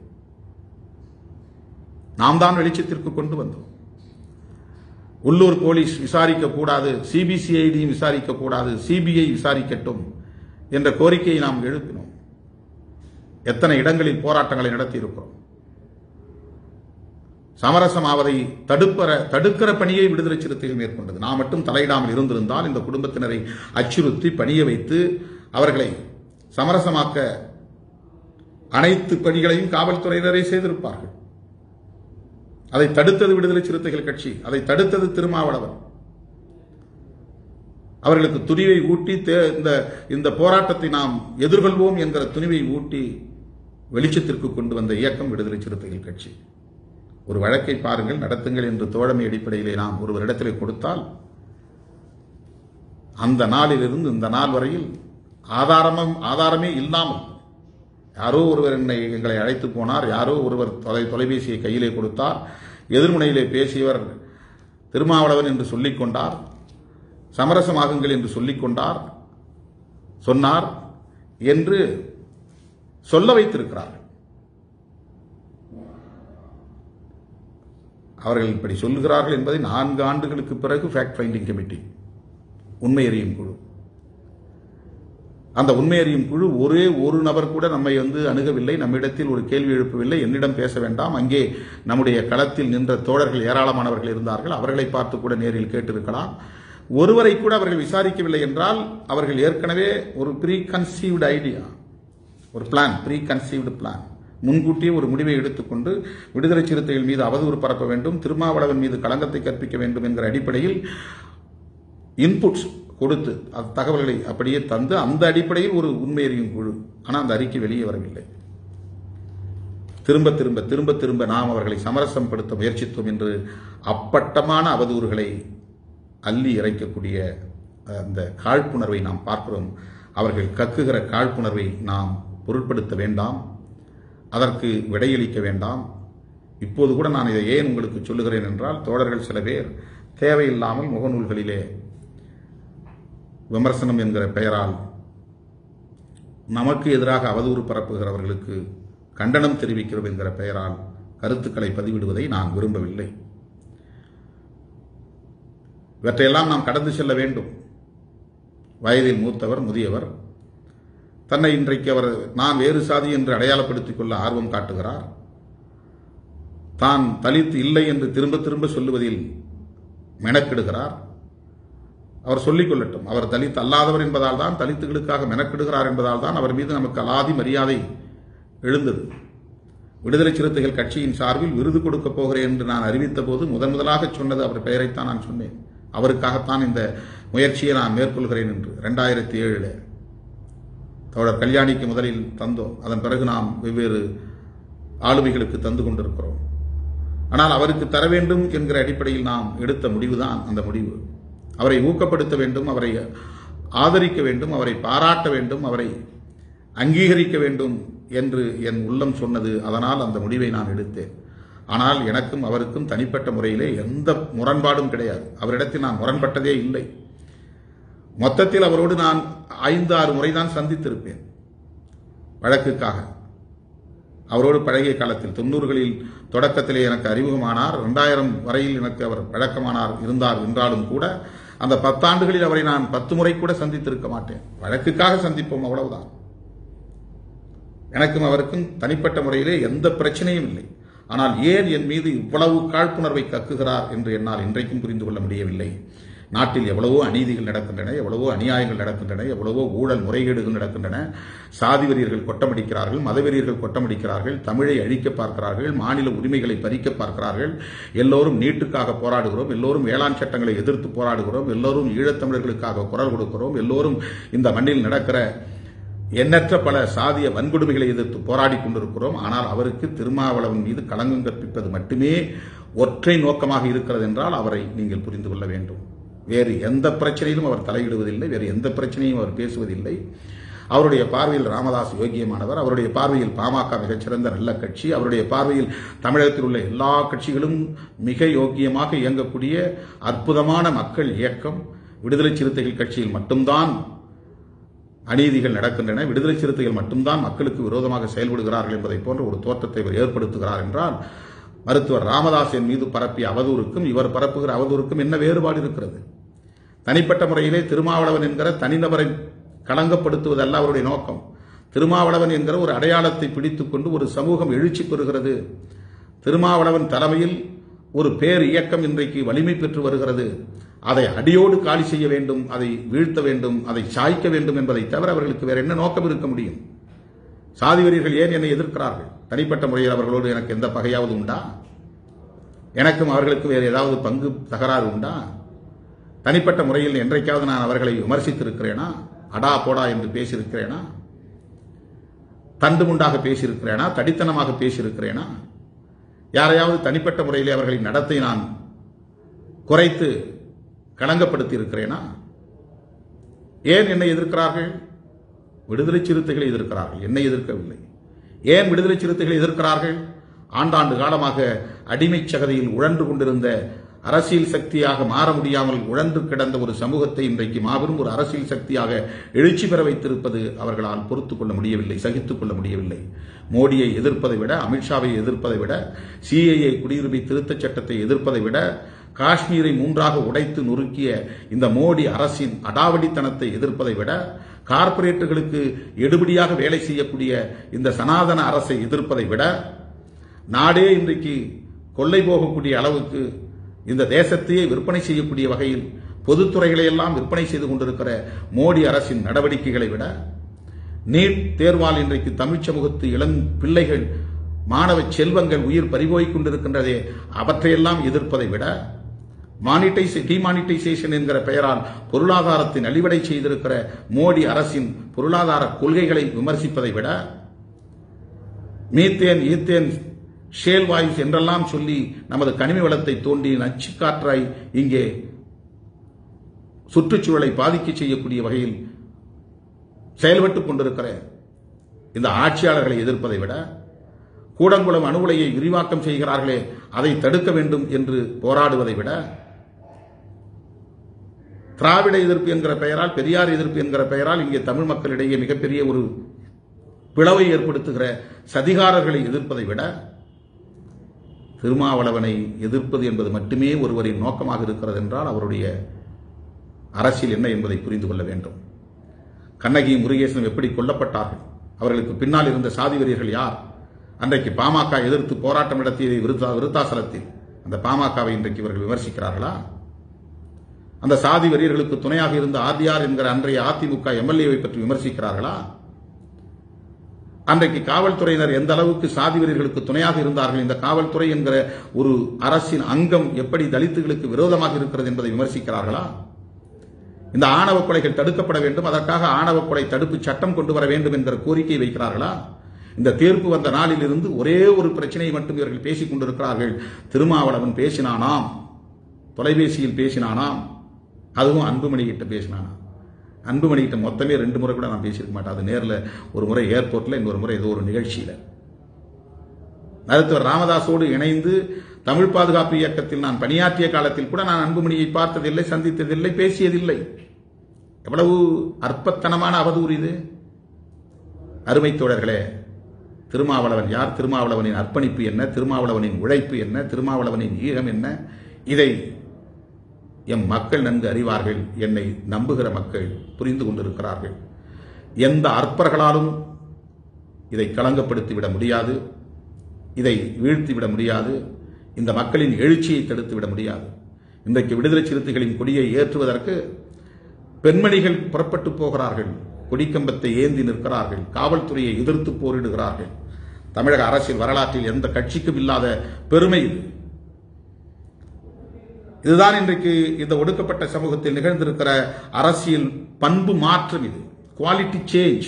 நாம் தான் வெளிச்சத்திற்கு கொண்டு வந்தோம் உள்ளூர் போலீஸ் விசாரிக்க கூடாது சிபிசிஐடியும் விசாரிக்க கூடாது சிபிஐ விசாரிக்கட்டும் என்ற கோரிக்கையை நாம் எழுப்பினோம் எத்தனை இடங்களில் போராட்டங்களை நடத்தி இருக்கிறோம் சமரசமாவதை தடுப்பற தடுக்கிற பணியை விடுதலை சிறுத்தைகள் மேற்கொண்டது நான் மட்டும் தலையிடாமல் இருந்திருந்தால் இந்த குடும்பத்தினரை அச்சுறுத்தி பணிய வைத்து அவர்களை சமரசமாக்க அனைத்து பணிகளையும் காவல்துறையினரே செய்திருப்பார்கள் அதை தடுத்தது விடுதலை சிறுத்தைகள் கட்சி அதை தடுத்தது திருமாவளவன் அவர்களுக்கு துணிவை ஊட்டி தே- இந்த இந்த போராட்டத்தை நாம் எதிர்கொள்வோம் என்கிற துணிவை ஊட்டி வெளிச்சத்திற்கு கொண்டு வந்த இயக்கம் விடுதலை சிறுத்தைகள் கட்சி ஒரு வழக்கை பாருங்கள் நடத்துங்கள் என்று தோழமை அடிப்படையிலே நாம் ஒருவரிடத்திலே கொடுத்தால் அந்த நாளிலிருந்து இந்த நாள் வரையில் ஆதாரமும் ஆதாரமே இல்லாமல் யாரோ ஒருவர் என்னை எங்களை அழைத்து போனார் யாரோ ஒருவர் தொலை தொலைபேசியை கையிலே கொடுத்தார் எதிர்முனையிலே பேசியவர் திருமாவளவன் என்று சொல்லிக் கொண்டார் சமரசமாகுங்கள் என்று சொல்லிக் கொண்டார் சொன்னார் என்று சொல்ல வைத்திருக்கிறார்கள் அவர்கள் இப்படி சொல்லுகிறார்கள் என்பதை நான்கு ஆண்டுகளுக்கு பிறகு ஃபேக்ட் ஃபைண்டிங் கமிட்டி உண்மை அறியும் குழு அந்த உண்மை அறியும் குழு ஒரே ஒரு நபர் கூட நம்மை வந்து அணுகவில்லை நம்மிடத்தில் ஒரு கேள்வி எழுப்பவில்லை என்னிடம் பேச வேண்டாம் அங்கே நம்முடைய களத்தில் நின்ற தோழர்கள் ஏராளமானவர்கள் இருந்தார்கள் அவர்களை பார்த்து கூட நேரில் கேட்டிருக்கலாம் ஒருவரை கூட அவர்கள் விசாரிக்கவில்லை என்றால் அவர்கள் ஏற்கனவே ஒரு ப்ரீ கன்சீவ்டு ஐடியா ஒரு பிளான் ப்ரீ கன்சீவ்டு பிளான் முன்கூட்டியே ஒரு முடிவை எடுத்துக்கொண்டு விடுதலை சிறுத்தைகள் மீது அவதூறு பரப்ப வேண்டும் திருமாவளவன் மீது களங்கத்தை கற்பிக்க வேண்டும் என்கிற அடிப்படையில் இன்புட்ஸ் கொடுத்து அந்த தகவல்களை அப்படியே தந்து அந்த அடிப்படையில் ஒரு உண்மை அறியும் குழு ஆனால் அந்த அறிக்கை வெளியே வரவில்லை திரும்ப திரும்ப திரும்ப திரும்ப நாம் அவர்களை சமரசப்படுத்த முயற்சித்தோம் என்று அப்பட்டமான அவதூறுகளை அள்ளி இறைக்கக்கூடிய அந்த காழ்ப்புணர்வை நாம் பார்க்கிறோம் அவர்கள் கக்குகிற காழ்ப்புணர்வை நாம் பொருட்படுத்த வேண்டாம் அதற்கு விடையளிக்க வேண்டாம் இப்போது கூட நான் இதை ஏன் உங்களுக்கு சொல்லுகிறேன் என்றால் தோழர்கள் சில பேர் தேவையில்லாமல் முகநூல்களிலே விமர்சனம் என்கிற பெயரால் நமக்கு எதிராக அவதூறு பரப்புகிறவர்களுக்கு கண்டனம் தெரிவிக்கிறோம் என்கிற பெயரால் கருத்துக்களை பதிவிடுவதை நான் விரும்பவில்லை இவற்றையெல்லாம் நாம் கடந்து செல்ல வேண்டும் வயதில் மூத்தவர் முதியவர் தன்னை இன்றைக்கு அவர் நான் வேறு சாதி என்று அடையாளப்படுத்திக் கொள்ள ஆர்வம் காட்டுகிறார் தான் தலித் இல்லை என்று திரும்ப திரும்ப சொல்லுவதில் மெனக்கிடுகிறார் அவர் சொல்லிக் கொள்ளட்டும் அவர் தலித் அல்லாதவர் என்பதால் தான் தலித்துகளுக்காக மெனக்கிடுகிறார் என்பதால் தான் அவர் மீது நமக்கு அலாதி மரியாதை எழுந்தது விடுதலை சிறுத்தைகள் கட்சியின் சார்பில் விருது கொடுக்கப் போகிறேன் என்று நான் அறிவித்த போது முதன் முதலாக சொன்னது அவர் பெயரைத்தான் நான் சொன்னேன் அவருக்காகத்தான் இந்த முயற்சியை நான் மேற்கொள்கிறேன் என்று ரெண்டாயிரத்தி ஏழில் தோழர் கல்யாணிக்கு முதலில் தந்தோம் அதன் பிறகு நாம் வெவ்வேறு ஆளுமைகளுக்கு தந்து கொண்டிருக்கிறோம் ஆனால் அவருக்கு தர வேண்டும் என்கிற அடிப்படையில் நாம் எடுத்த முடிவுதான் அந்த முடிவு அவரை ஊக்கப்படுத்த வேண்டும் அவரை ஆதரிக்க வேண்டும் அவரை பாராட்ட வேண்டும் அவரை அங்கீகரிக்க வேண்டும் என்று என் உள்ளம் சொன்னது அதனால் அந்த முடிவை நான் எடுத்தேன் ஆனால் எனக்கும் அவருக்கும் தனிப்பட்ட முறையிலே எந்த முரண்பாடும் கிடையாது அவரிடத்தில் நான் முரண்பட்டதே இல்லை மொத்தத்தில் அவரோடு நான் ஐந்து ஆறு முறைதான் சந்தித்திருப்பேன் வழக்குக்காக அவரோடு பழகிய காலத்தில் தொண்ணூறுகளில் தொடக்கத்திலே எனக்கு அறிமுகமானார் ரெண்டாயிரம் வரையில் எனக்கு அவர் பழக்கமானார் இருந்தார் என்றாலும் கூட அந்த பத்தாண்டுகளில் அவரை நான் பத்து முறை கூட சந்தித்திருக்க மாட்டேன் வழக்குக்காக சந்திப்போம் அவ்வளவுதான் எனக்கும் அவருக்கும் தனிப்பட்ட முறையிலே எந்த பிரச்சனையும் இல்லை ஆனால் ஏன் என் மீது இவ்வளவு காழ்ப்புணர்வை கக்குகிறார் என்று என்னால் இன்றைக்கும் புரிந்து கொள்ள முடியவில்லை நாட்டில் எவ்வளவோ அநீதிகள் நடக்கின்றன எவ்வளவோ அநியாயங்கள் நடக்கின்றன எவ்வளவோ ஊழல் முறைகேடுகள் நடக்கின்றன சாதி வெறியர்கள் கொட்டமடிக்கிறார்கள் மதவெறியர்கள் கொட்டமடிக்கிறார்கள் தமிழை அழிக்க பார்க்கிறார்கள் மாநில உரிமைகளை பறிக்க பார்க்கிறார்கள் எல்லோரும் நீட்டுக்காக போராடுகிறோம் எல்லோரும் வேளாண் சட்டங்களை எதிர்த்து போராடுகிறோம் எல்லோரும் ஈழத்தமிழர்களுக்காக குரல் கொடுக்கிறோம் எல்லோரும் இந்த மண்ணில் நடக்கிற எண்ணற்ற பல சாதிய வன்கொடுமைகளை எதிர்த்து போராடி கொண்டிருக்கிறோம் ஆனால் அவருக்கு திருமாவளவன் மீது களங்கம் கற்பிப்பது மட்டுமே ஒற்றை நோக்கமாக இருக்கிறது என்றால் அவரை நீங்கள் புரிந்து கொள்ள வேண்டும் வேறு எந்த பிரச்சனையிலும் அவர் தலையிடுவதில்லை வேறு எந்த பிரச்சனையும் அவர் பேசுவதில்லை அவருடைய பார்வையில் ராமதாஸ் யோகியமானவர் அவருடைய பார்வையில் பாமக மிகச்சிறந்த நல்ல கட்சி அவருடைய பார்வையில் தமிழகத்தில் உள்ள எல்லா கட்சிகளும் மிக யோக்கியமாக இயங்கக்கூடிய அற்புதமான மக்கள் இயக்கம் விடுதலை சிறுத்தைகள் கட்சியில் மட்டும்தான் அநீதிகள் நடக்கின்றன விடுதலை சிறுத்தைகள் மட்டும்தான் மக்களுக்கு விரோதமாக செயல்படுகிறார்கள் என்பதை போன்ற ஒரு தோற்றத்தை இவர் ஏற்படுத்துகிறார் என்றால் மருத்துவர் ராமதாஸின் மீது பரப்பிய அவதூறுக்கும் இவர் பரப்புகிற அவதூறுக்கும் என்ன வேறுபாடு இருக்கிறது தனிப்பட்ட முறையிலே திருமாவளவன் என்கிற தனிநபரை களங்கப்படுத்துவதல்ல அவருடைய நோக்கம் திருமாவளவன் என்கிற ஒரு அடையாளத்தை பிடித்துக்கொண்டு ஒரு சமூகம் எழுச்சி பெறுகிறது திருமாவளவன் தலைமையில் ஒரு பேர் இயக்கம் இன்றைக்கு வலிமை பெற்று வருகிறது அதை அடியோடு காலி செய்ய வேண்டும் அதை வீழ்த்த வேண்டும் அதை சாய்க்க வேண்டும் என்பதை தவிர அவர்களுக்கு வேற என்ன நோக்கம் இருக்க முடியும் சாதி வெறியர்கள் ஏன் என்னை எதிர்க்கிறார்கள் தனிப்பட்ட முறையில் அவர்களோடு எனக்கு எந்த பகையாவது உண்டா எனக்கும் அவர்களுக்கும் வேறு ஏதாவது பங்கு தகராறு உண்டா தனிப்பட்ட முறையில் என்றைக்காவது நான் அவர்களை விமர்சித்திருக்கிறேனா அடா போடா என்று பேசியிருக்கிறேனா தண்டு முண்டாக பேசியிருக்கிறேனா தடித்தனமாக பேசியிருக்கிறேனா யாரையாவது தனிப்பட்ட முறையில் அவர்களின் நடத்தை நான் குறைத்து களங்கப்படுத்தி இருக்கிறேனா ஏன் என்னை எதிர்க்கிறார்கள் விடுதலை சிறுத்தைகளை எதிர்க்கிறார்கள் என்னை எதிர்க்கவில்லை ஏன் விடுதலை சிறுத்தைகளை எதிர்க்கிறார்கள் ஆண்டாண்டு காலமாக அடிமைச் சகதியில் உழன்று கொண்டிருந்த அரசியல் சக்தியாக மாற முடியாமல் உழன்று கிடந்த ஒரு சமூகத்தை இன்றைக்கு மாபெரும் ஒரு அரசியல் சக்தியாக எழுச்சி பெற வைத்திருப்பது அவர்களால் பொறுத்துக் கொள்ள முடியவில்லை சகித்துக் கொள்ள முடியவில்லை மோடியை எதிர்ப்பதை விட அமித்ஷாவை எதிர்ப்பதை விட சிஏஏ குடியுரிமை திருத்தச் சட்டத்தை எதிர்ப்பதை விட காஷ்மீரை மூன்றாக உடைத்து நொறுக்கிய இந்த மோடி அரசின் அடாவடித்தனத்தை எதிர்ப்பதை விட கார்ப்பரேட்டுகளுக்கு எடுபடியாக வேலை செய்யக்கூடிய இந்த சனாதன அரசை எதிர்ப்பதை விட நாடே இன்றைக்கு கொள்ளை போகக்கூடிய அளவுக்கு இந்த தேசத்தையே விற்பனை செய்யக்கூடிய வகையில் பொதுத்துறைகளை எல்லாம் விற்பனை செய்து கொண்டிருக்கிற மோடி அரசின் நடவடிக்கைகளை விட நீட் தேர்வால் இன்றைக்கு தமிழ் சமூகத்து இளம் பிள்ளைகள் மாணவ செல்வங்கள் உயிர் பறிபோய்க் கொண்டிருக்கின்றதே அவற்றையெல்லாம் எதிர்ப்பதை விட மானிட்டைஸ் டிமானிட்டைசேஷன் என்கிற பெயரால் பொருளாதாரத்தை நலிவடை செய்திருக்கிற மோடி அரசின் பொருளாதார கொள்கைகளை விமர்சிப்பதை விட மீத்தேன் ஈத்தேன் ஷேல் வாயுஸ் என்றெல்லாம் சொல்லி நமது கனிம வளத்தை தோண்டி நச்சு காற்றாய் இங்கே சுற்றுச்சூழலை பாதிக்க செய்யக்கூடிய வகையில் செயல்பட்டுக் கொண்டிருக்கிற இந்த ஆட்சியாளர்களை எதிர்ப்பதை விட கூடங்குளம் அணு உலையை விரிவாக்கம் செய்கிறார்களே அதை தடுக்க வேண்டும் என்று போராடுவதை விட திராவிட எதிர்ப்பு என்கிற பெயரால் பெரியார் எதிர்ப்பு என்கிற பெயரால் இங்கே தமிழ் மக்களிடையே மிகப்பெரிய ஒரு பிளவை ஏற்படுத்துகிற சதிகாரர்களை எதிர்ப்பதை விட திருமாவளவனை எதிர்ப்பது என்பது மட்டுமே ஒருவரின் நோக்கமாக இருக்கிறது என்றால் அவருடைய அரசியல் என்ன என்பதை புரிந்து கொள்ள வேண்டும் கண்ணகி முருகேசனும் எப்படி கொல்லப்பட்டார்கள் அவர்களுக்கு பின்னால் இருந்த சாதி வெறியர்கள் யார் அன்றைக்கு பாமக எதிர்த்து போராட்டம் நடத்தியதை விருத்தா விருத்தாசலத்தில் அந்த பாமகவை இன்றைக்கு இவர்கள் விமர்சிக்கிறார்களா அந்த சாதி வெறியர்களுக்கு துணையாக இருந்த ஆர்டிஆர் என்கிற அன்றைய அதிமுக எம்எல்ஏவை பற்றி விமர்சிக்கிறார்களா அன்றைக்கு காவல்துறையினர் எந்த அளவுக்கு சாதி வெறியர்களுக்கு துணையாக இருந்தார்கள் இந்த காவல்துறை என்கிற ஒரு அரசின் அங்கம் எப்படி தலித்துகளுக்கு விரோதமாக இருக்கிறது என்பதை விமர்சிக்கிறார்களா இந்த ஆணவ கொலைகள் தடுக்கப்பட வேண்டும் அதற்காக ஆணவ கொலை தடுப்பு சட்டம் கொண்டு வர வேண்டும் என்கிற கோரிக்கை வைக்கிறார்களா இந்த தீர்ப்பு வந்த நாளிலிருந்து ஒரே ஒரு பிரச்சனையை மட்டும் இவர்கள் பேசிக் கொண்டிருக்கிறார்கள் திருமாவளவன் பேசினானாம் தொலைபேசியில் பேசினானாம் அதுவும் அன்புமணி கிட்ட பேசினானாம் அன்புமணி கிட்ட மொத்தமே ரெண்டு முறை கூட நான் பேசியிருக்க மாட்டேன் அது நேரில் ஒரு முறை ஏர்போர்ட்ல இன்னொரு முறை ஏதோ ஒரு நிகழ்ச்சியில் மருத்துவர் ராமதாஸோடு இணைந்து தமிழ் பாதுகாப்பு இயக்கத்தில் நான் பணியாற்றிய காலத்தில் கூட நான் அன்புமணியை பார்த்ததில்லை சந்தித்ததில்லை பேசியதில்லை எவ்வளவு அற்பத்தனமான அவதூறு இது அருமை தோழர்களே திருமாவளவன் யார் திருமாவளவனின் அர்ப்பணிப்பு என்ன திருமாவளவனின் உழைப்பு என்ன திருமாவளவனின் ஈகம் என்ன இதை எம் மக்கள் நன்கு அறிவார்கள் என்னை நம்புகிற மக்கள் புரிந்து கொண்டிருக்கிறார்கள் எந்த அற்பர்களாலும் இதை களங்கப்படுத்தி விட முடியாது இதை வீழ்த்தி விட முடியாது இந்த மக்களின் எழுச்சியை தடுத்து விட முடியாது இன்றைக்கு விடுதலை சிறுத்தைகளின் கொடியை ஏற்றுவதற்கு பெண்மணிகள் புறப்பட்டு போகிறார்கள் கொடிக்கம்பத்தை ஏந்தி நிற்கிறார்கள் காவல்துறையை எதிர்த்து போரிடுகிறார்கள் தமிழக அரசியல் வரலாற்றில் எந்த கட்சிக்கும் இல்லாத பெருமை இது இதுதான் இன்றைக்கு இந்த ஒடுக்கப்பட்ட சமூகத்தில் நிகழ்ந்திருக்கிற அரசியல் பண்பு மாற்றம் இது குவாலிட்டி சேஞ்ச்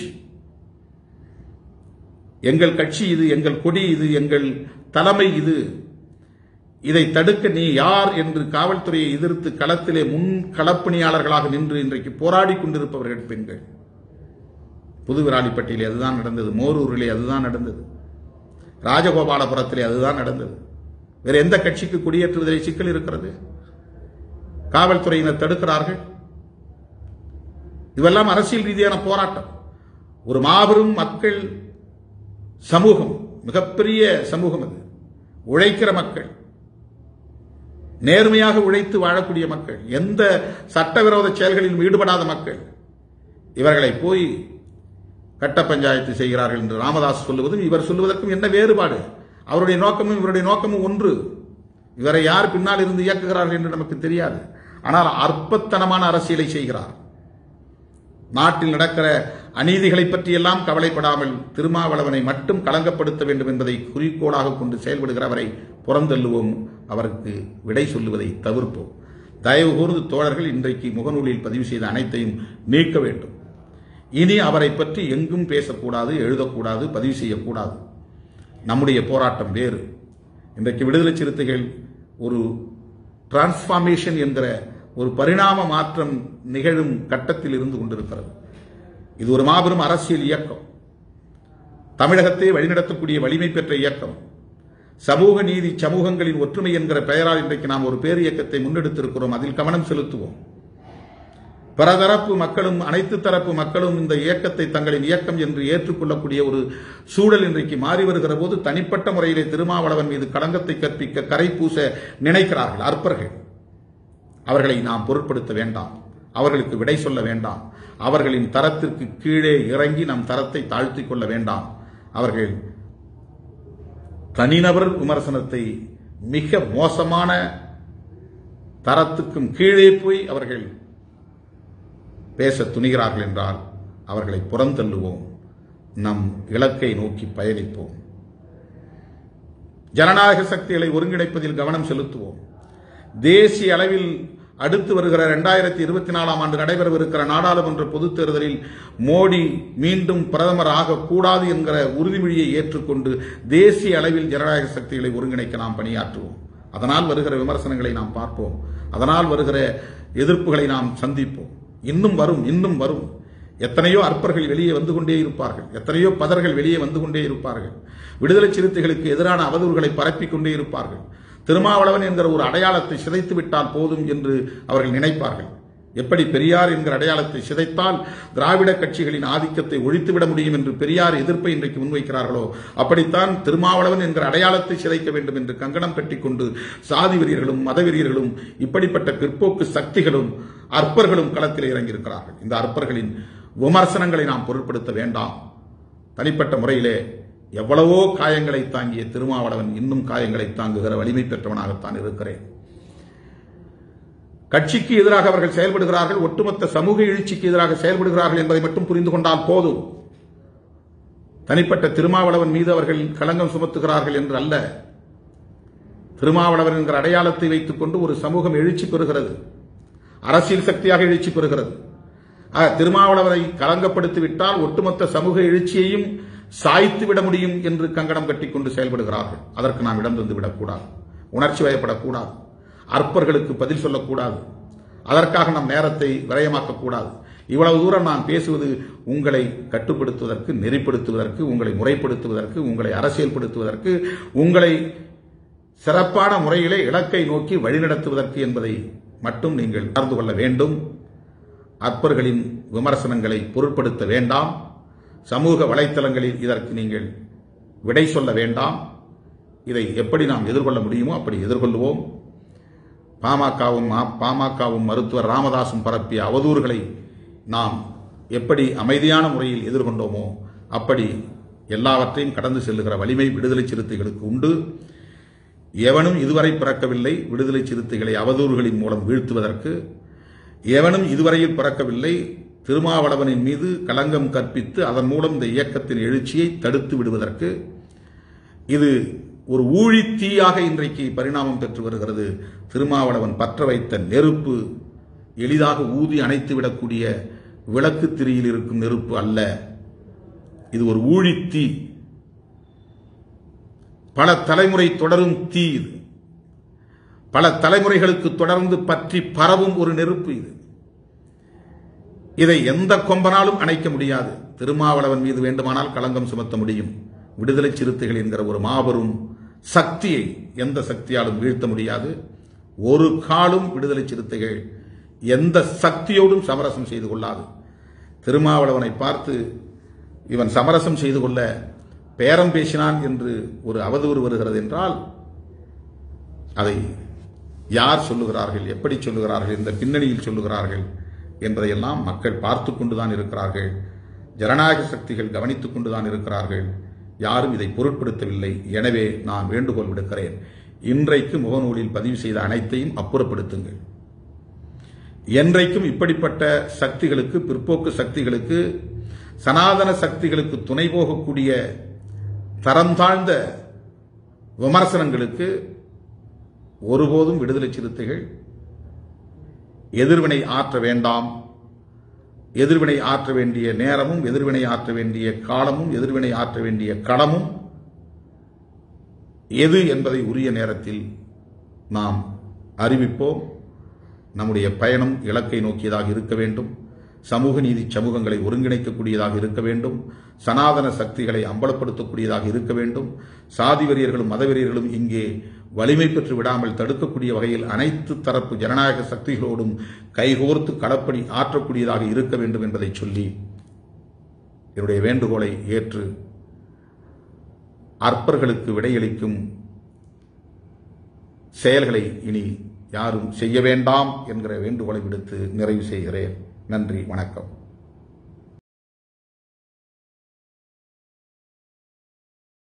எங்கள் கட்சி இது எங்கள் கொடி இது எங்கள் தலைமை இது இதை தடுக்க நீ யார் என்று காவல்துறையை எதிர்த்து களத்திலே முன் களப்பணியாளர்களாக நின்று இன்றைக்கு போராடி கொண்டிருப்பவர்கள் பெண்கள் புதுவிராலிப்பட்டியிலே அதுதான் நடந்தது மோரூரிலே அதுதான் நடந்தது ராஜகோபாலபுரத்திலே அதுதான் நடந்தது வேற எந்த கட்சிக்கு குடியேற்றுவதிலே சிக்கல் இருக்கிறது காவல்துறையினர் தடுக்கிறார்கள் இதுவெல்லாம் அரசியல் ரீதியான போராட்டம் ஒரு மாபெரும் மக்கள் சமூகம் மிகப்பெரிய சமூகம் அது உழைக்கிற மக்கள் நேர்மையாக உழைத்து வாழக்கூடிய மக்கள் எந்த சட்டவிரோத செயல்களிலும் ஈடுபடாத மக்கள் இவர்களை போய் கட்ட பஞ்சாயத்து செய்கிறார்கள் என்று ராமதாஸ் சொல்லுவதும் இவர் சொல்லுவதற்கும் என்ன வேறுபாடு அவருடைய நோக்கமும் இவருடைய நோக்கமும் ஒன்று இவரை யார் பின்னால் இருந்து இயக்குகிறார்கள் என்று நமக்கு தெரியாது ஆனால் அற்பத்தனமான அரசியலை செய்கிறார் நாட்டில் நடக்கிற அநீதிகளை பற்றியெல்லாம் கவலைப்படாமல் திருமாவளவனை மட்டும் களங்கப்படுத்த வேண்டும் என்பதை குறிக்கோளாக கொண்டு செயல்படுகிறவரை புறந்தள்ளுவோம் அவருக்கு விடை சொல்லுவதை தவிர்ப்போம் தயவு கூர்ந்து தோழர்கள் இன்றைக்கு முகநூலில் பதிவு செய்த அனைத்தையும் நீக்க வேண்டும் இனி அவரை பற்றி எங்கும் பேசக்கூடாது எழுதக்கூடாது பதிவு செய்யக்கூடாது நம்முடைய போராட்டம் வேறு இன்றைக்கு விடுதலை சிறுத்தைகள் ஒரு டிரான்ஸ்பார்மேஷன் என்கிற ஒரு பரிணாம மாற்றம் நிகழும் கட்டத்தில் இருந்து கொண்டிருக்கிறது இது ஒரு மாபெரும் அரசியல் இயக்கம் தமிழகத்தை வழிநடத்தக்கூடிய வலிமை பெற்ற இயக்கம் சமூக நீதி சமூகங்களின் ஒற்றுமை என்கிற பெயரால் இன்றைக்கு நாம் ஒரு பேர் இயக்கத்தை முன்னெடுத்திருக்கிறோம் அதில் கவனம் செலுத்துவோம் பரதரப்பு மக்களும் அனைத்து தரப்பு மக்களும் இந்த இயக்கத்தை தங்களின் இயக்கம் என்று ஏற்றுக்கொள்ளக்கூடிய ஒரு சூழல் இன்றைக்கு மாறி வருகிற போது தனிப்பட்ட முறையிலே திருமாவளவன் மீது களங்கத்தை கற்பிக்க கரை பூச நினைக்கிறார்கள் அற்பர்கள் அவர்களை நாம் பொருட்படுத்த வேண்டாம் அவர்களுக்கு விடை சொல்ல வேண்டாம் அவர்களின் தரத்திற்கு கீழே இறங்கி நம் தரத்தை தாழ்த்திக் கொள்ள வேண்டாம் அவர்கள் தனிநபர் விமர்சனத்தை மிக மோசமான தரத்துக்கும் கீழே போய் அவர்கள் பேச துணிகிறார்கள் என்றால் அவர்களை புறந்தள்ளுவோம் நம் இலக்கை நோக்கி பயணிப்போம் ஜனநாயக சக்திகளை ஒருங்கிணைப்பதில் கவனம் செலுத்துவோம் தேசிய அளவில் அடுத்து வருகிற இரண்டாயிரத்தி இருபத்தி நாலாம் ஆண்டு நடைபெறவிருக்கிற நாடாளுமன்ற பொதுத் தேர்தலில் மோடி மீண்டும் பிரதமர் ஆகக்கூடாது என்கிற உறுதிமொழியை ஏற்றுக்கொண்டு தேசிய அளவில் ஜனநாயக சக்திகளை ஒருங்கிணைக்க நாம் பணியாற்றுவோம் அதனால் வருகிற விமர்சனங்களை நாம் பார்ப்போம் அதனால் வருகிற எதிர்ப்புகளை நாம் சந்திப்போம் இன்னும் வரும் இன்னும் வரும் எத்தனையோ அற்பர்கள் வெளியே வந்து கொண்டே இருப்பார்கள் எத்தனையோ பதர்கள் வெளியே வந்து கொண்டே இருப்பார்கள் விடுதலை சிறுத்தைகளுக்கு எதிரான அவதூறுகளை பரப்பிக் கொண்டே இருப்பார்கள் திருமாவளவன் என்கிற ஒரு அடையாளத்தை சிதைத்து விட்டால் போதும் என்று அவர்கள் நினைப்பார்கள் எப்படி பெரியார் என்கிற அடையாளத்தை சிதைத்தால் திராவிட கட்சிகளின் ஆதிக்கத்தை ஒழித்துவிட முடியும் என்று பெரியார் எதிர்ப்பை இன்றைக்கு முன்வைக்கிறார்களோ அப்படித்தான் திருமாவளவன் என்கிற அடையாளத்தை சிதைக்க வேண்டும் என்று கங்கணம் கட்டிக்கொண்டு சாதி வெறியர்களும் மதவெறியர்களும் இப்படிப்பட்ட பிற்போக்கு சக்திகளும் அற்பர்களும் களத்தில் இறங்கியிருக்கிறார்கள் இந்த அற்பர்களின் விமர்சனங்களை நாம் பொருட்படுத்த வேண்டாம் தனிப்பட்ட முறையிலே எவ்வளவோ காயங்களை தாங்கிய திருமாவளவன் இன்னும் காயங்களை தாங்குகிற வலிமை பெற்றவனாகத்தான் இருக்கிறேன் கட்சிக்கு எதிராக அவர்கள் செயல்படுகிறார்கள் ஒட்டுமொத்த சமூக எழுச்சிக்கு எதிராக செயல்படுகிறார்கள் என்பதை மட்டும் புரிந்து கொண்டால் போதும் தனிப்பட்ட திருமாவளவன் மீது அவர்கள் களங்கம் சுமத்துகிறார்கள் என்று அல்ல திருமாவளவன் என்கிற அடையாளத்தை வைத்துக் கொண்டு ஒரு சமூகம் எழுச்சி பெறுகிறது அரசியல் சக்தியாக எழுச்சி பெறுகிறது ஆக, திருமாவளவரை களங்கப்படுத்தி விட்டால் ஒட்டுமொத்த சமூக எழுச்சியையும் சாய்த்து விட முடியும் என்று கங்கணம் கட்டிக்கொண்டு செயல்படுகிறார்கள் அதற்கு நாம் இடம் தந்து விடக்கூடாது உணர்ச்சி வயப்படக்கூடாது அற்பர்களுக்கு பதில் சொல்லக்கூடாது அதற்காக நம் நேரத்தை விரயமாக்கக்கூடாது இவ்வளவு தூரம் நான் பேசுவது உங்களை கட்டுப்படுத்துவதற்கு நெறிப்படுத்துவதற்கு உங்களை முறைப்படுத்துவதற்கு உங்களை அரசியல்படுத்துவதற்கு உங்களை சிறப்பான முறையிலே இலக்கை நோக்கி வழிநடத்துவதற்கு என்பதை மட்டும் நீங்கள் உணர்ந்து கொள்ள வேண்டும் அற்பர்களின் விமர்சனங்களை பொருட்படுத்த வேண்டாம் சமூக வலைத்தளங்களில் இதற்கு நீங்கள் விடை சொல்ல வேண்டாம் இதை எப்படி நாம் எதிர்கொள்ள முடியுமோ அப்படி எதிர்கொள்வோம் பாமகவும் பாமகவும் மருத்துவர் ராமதாசும் பரப்பிய அவதூறுகளை நாம் எப்படி அமைதியான முறையில் எதிர்கொண்டோமோ அப்படி எல்லாவற்றையும் கடந்து செல்லுகிற வலிமை விடுதலை சிறுத்தைகளுக்கு உண்டு எவனும் இதுவரை பிறக்கவில்லை விடுதலை சிறுத்தைகளை அவதூறுகளின் மூலம் வீழ்த்துவதற்கு எவனும் இதுவரையில் பிறக்கவில்லை திருமாவளவனின் மீது களங்கம் கற்பித்து அதன் மூலம் இந்த இயக்கத்தின் எழுச்சியை தடுத்து விடுவதற்கு இது ஒரு ஊழி தீயாக இன்றைக்கு பரிணாமம் பெற்று வருகிறது திருமாவளவன் பற்ற வைத்த நெருப்பு எளிதாக ஊதி அணைத்து விடக்கூடிய விளக்கு திரியில் இருக்கும் நெருப்பு அல்ல இது ஒரு ஊழித்தீ பல தலைமுறை தொடரும் தீ இது பல தலைமுறைகளுக்கு தொடர்ந்து பற்றி பரவும் ஒரு நெருப்பு இது இதை எந்த கொம்பனாலும் அணைக்க முடியாது திருமாவளவன் மீது வேண்டுமானால் களங்கம் சுமத்த முடியும் விடுதலை சிறுத்தைகள் என்கிற ஒரு மாபெரும் சக்தியை எந்த சக்தியாலும் வீழ்த்த முடியாது ஒரு காலும் விடுதலை சிறுத்தைகள் எந்த சக்தியோடும் சமரசம் செய்து கொள்ளாது திருமாவளவனை பார்த்து இவன் சமரசம் செய்து கொள்ள பேரம் பேசினான் என்று ஒரு அவதூறு வருகிறது என்றால் அதை யார் சொல்லுகிறார்கள் எப்படி சொல்லுகிறார்கள் இந்த பின்னணியில் சொல்லுகிறார்கள் என்பதையெல்லாம் மக்கள் பார்த்து கொண்டுதான் இருக்கிறார்கள் ஜனநாயக சக்திகள் கவனித்துக் கொண்டுதான் இருக்கிறார்கள் யாரும் இதை பொருட்படுத்தவில்லை எனவே நான் வேண்டுகோள் விடுக்கிறேன் இன்றைக்கு முகநூலில் பதிவு செய்த அனைத்தையும் அப்புறப்படுத்துங்கள் என்றைக்கும் இப்படிப்பட்ட சக்திகளுக்கு பிற்போக்கு சக்திகளுக்கு சனாதன சக்திகளுக்கு துணை போகக்கூடிய தரம் தாழ்ந்த விமர்சனங்களுக்கு ஒருபோதும் விடுதலை சிறுத்தைகள் எதிர்வினை ஆற்ற வேண்டாம் எதிர்வினை ஆற்ற வேண்டிய நேரமும் எதிர்வினை ஆற்ற வேண்டிய காலமும் எதிர்வினை ஆற்ற வேண்டிய கடமும் எது என்பதை உரிய நேரத்தில் நாம் அறிவிப்போம் நம்முடைய பயணம் இலக்கை நோக்கியதாக இருக்க வேண்டும் சமூக நீதி சமூகங்களை ஒருங்கிணைக்கக்கூடியதாக இருக்க வேண்டும் சனாதன சக்திகளை அம்பலப்படுத்தக்கூடியதாக இருக்க வேண்டும் சாதி வெறியர்களும் மதவெறியர்களும் இங்கே வலிமை பெற்று விடாமல் தடுக்கக்கூடிய வகையில் அனைத்து தரப்பு ஜனநாயக சக்திகளோடும் கைகோர்த்து களப்பணி ஆற்றக்கூடியதாக இருக்க வேண்டும் என்பதை சொல்லி என்னுடைய வேண்டுகோளை ஏற்று அற்பர்களுக்கு விடையளிக்கும் செயல்களை இனி யாரும் செய்ய வேண்டாம் என்கிற வேண்டுகோளை விடுத்து நிறைவு செய்கிறேன் நன்றி வணக்கம்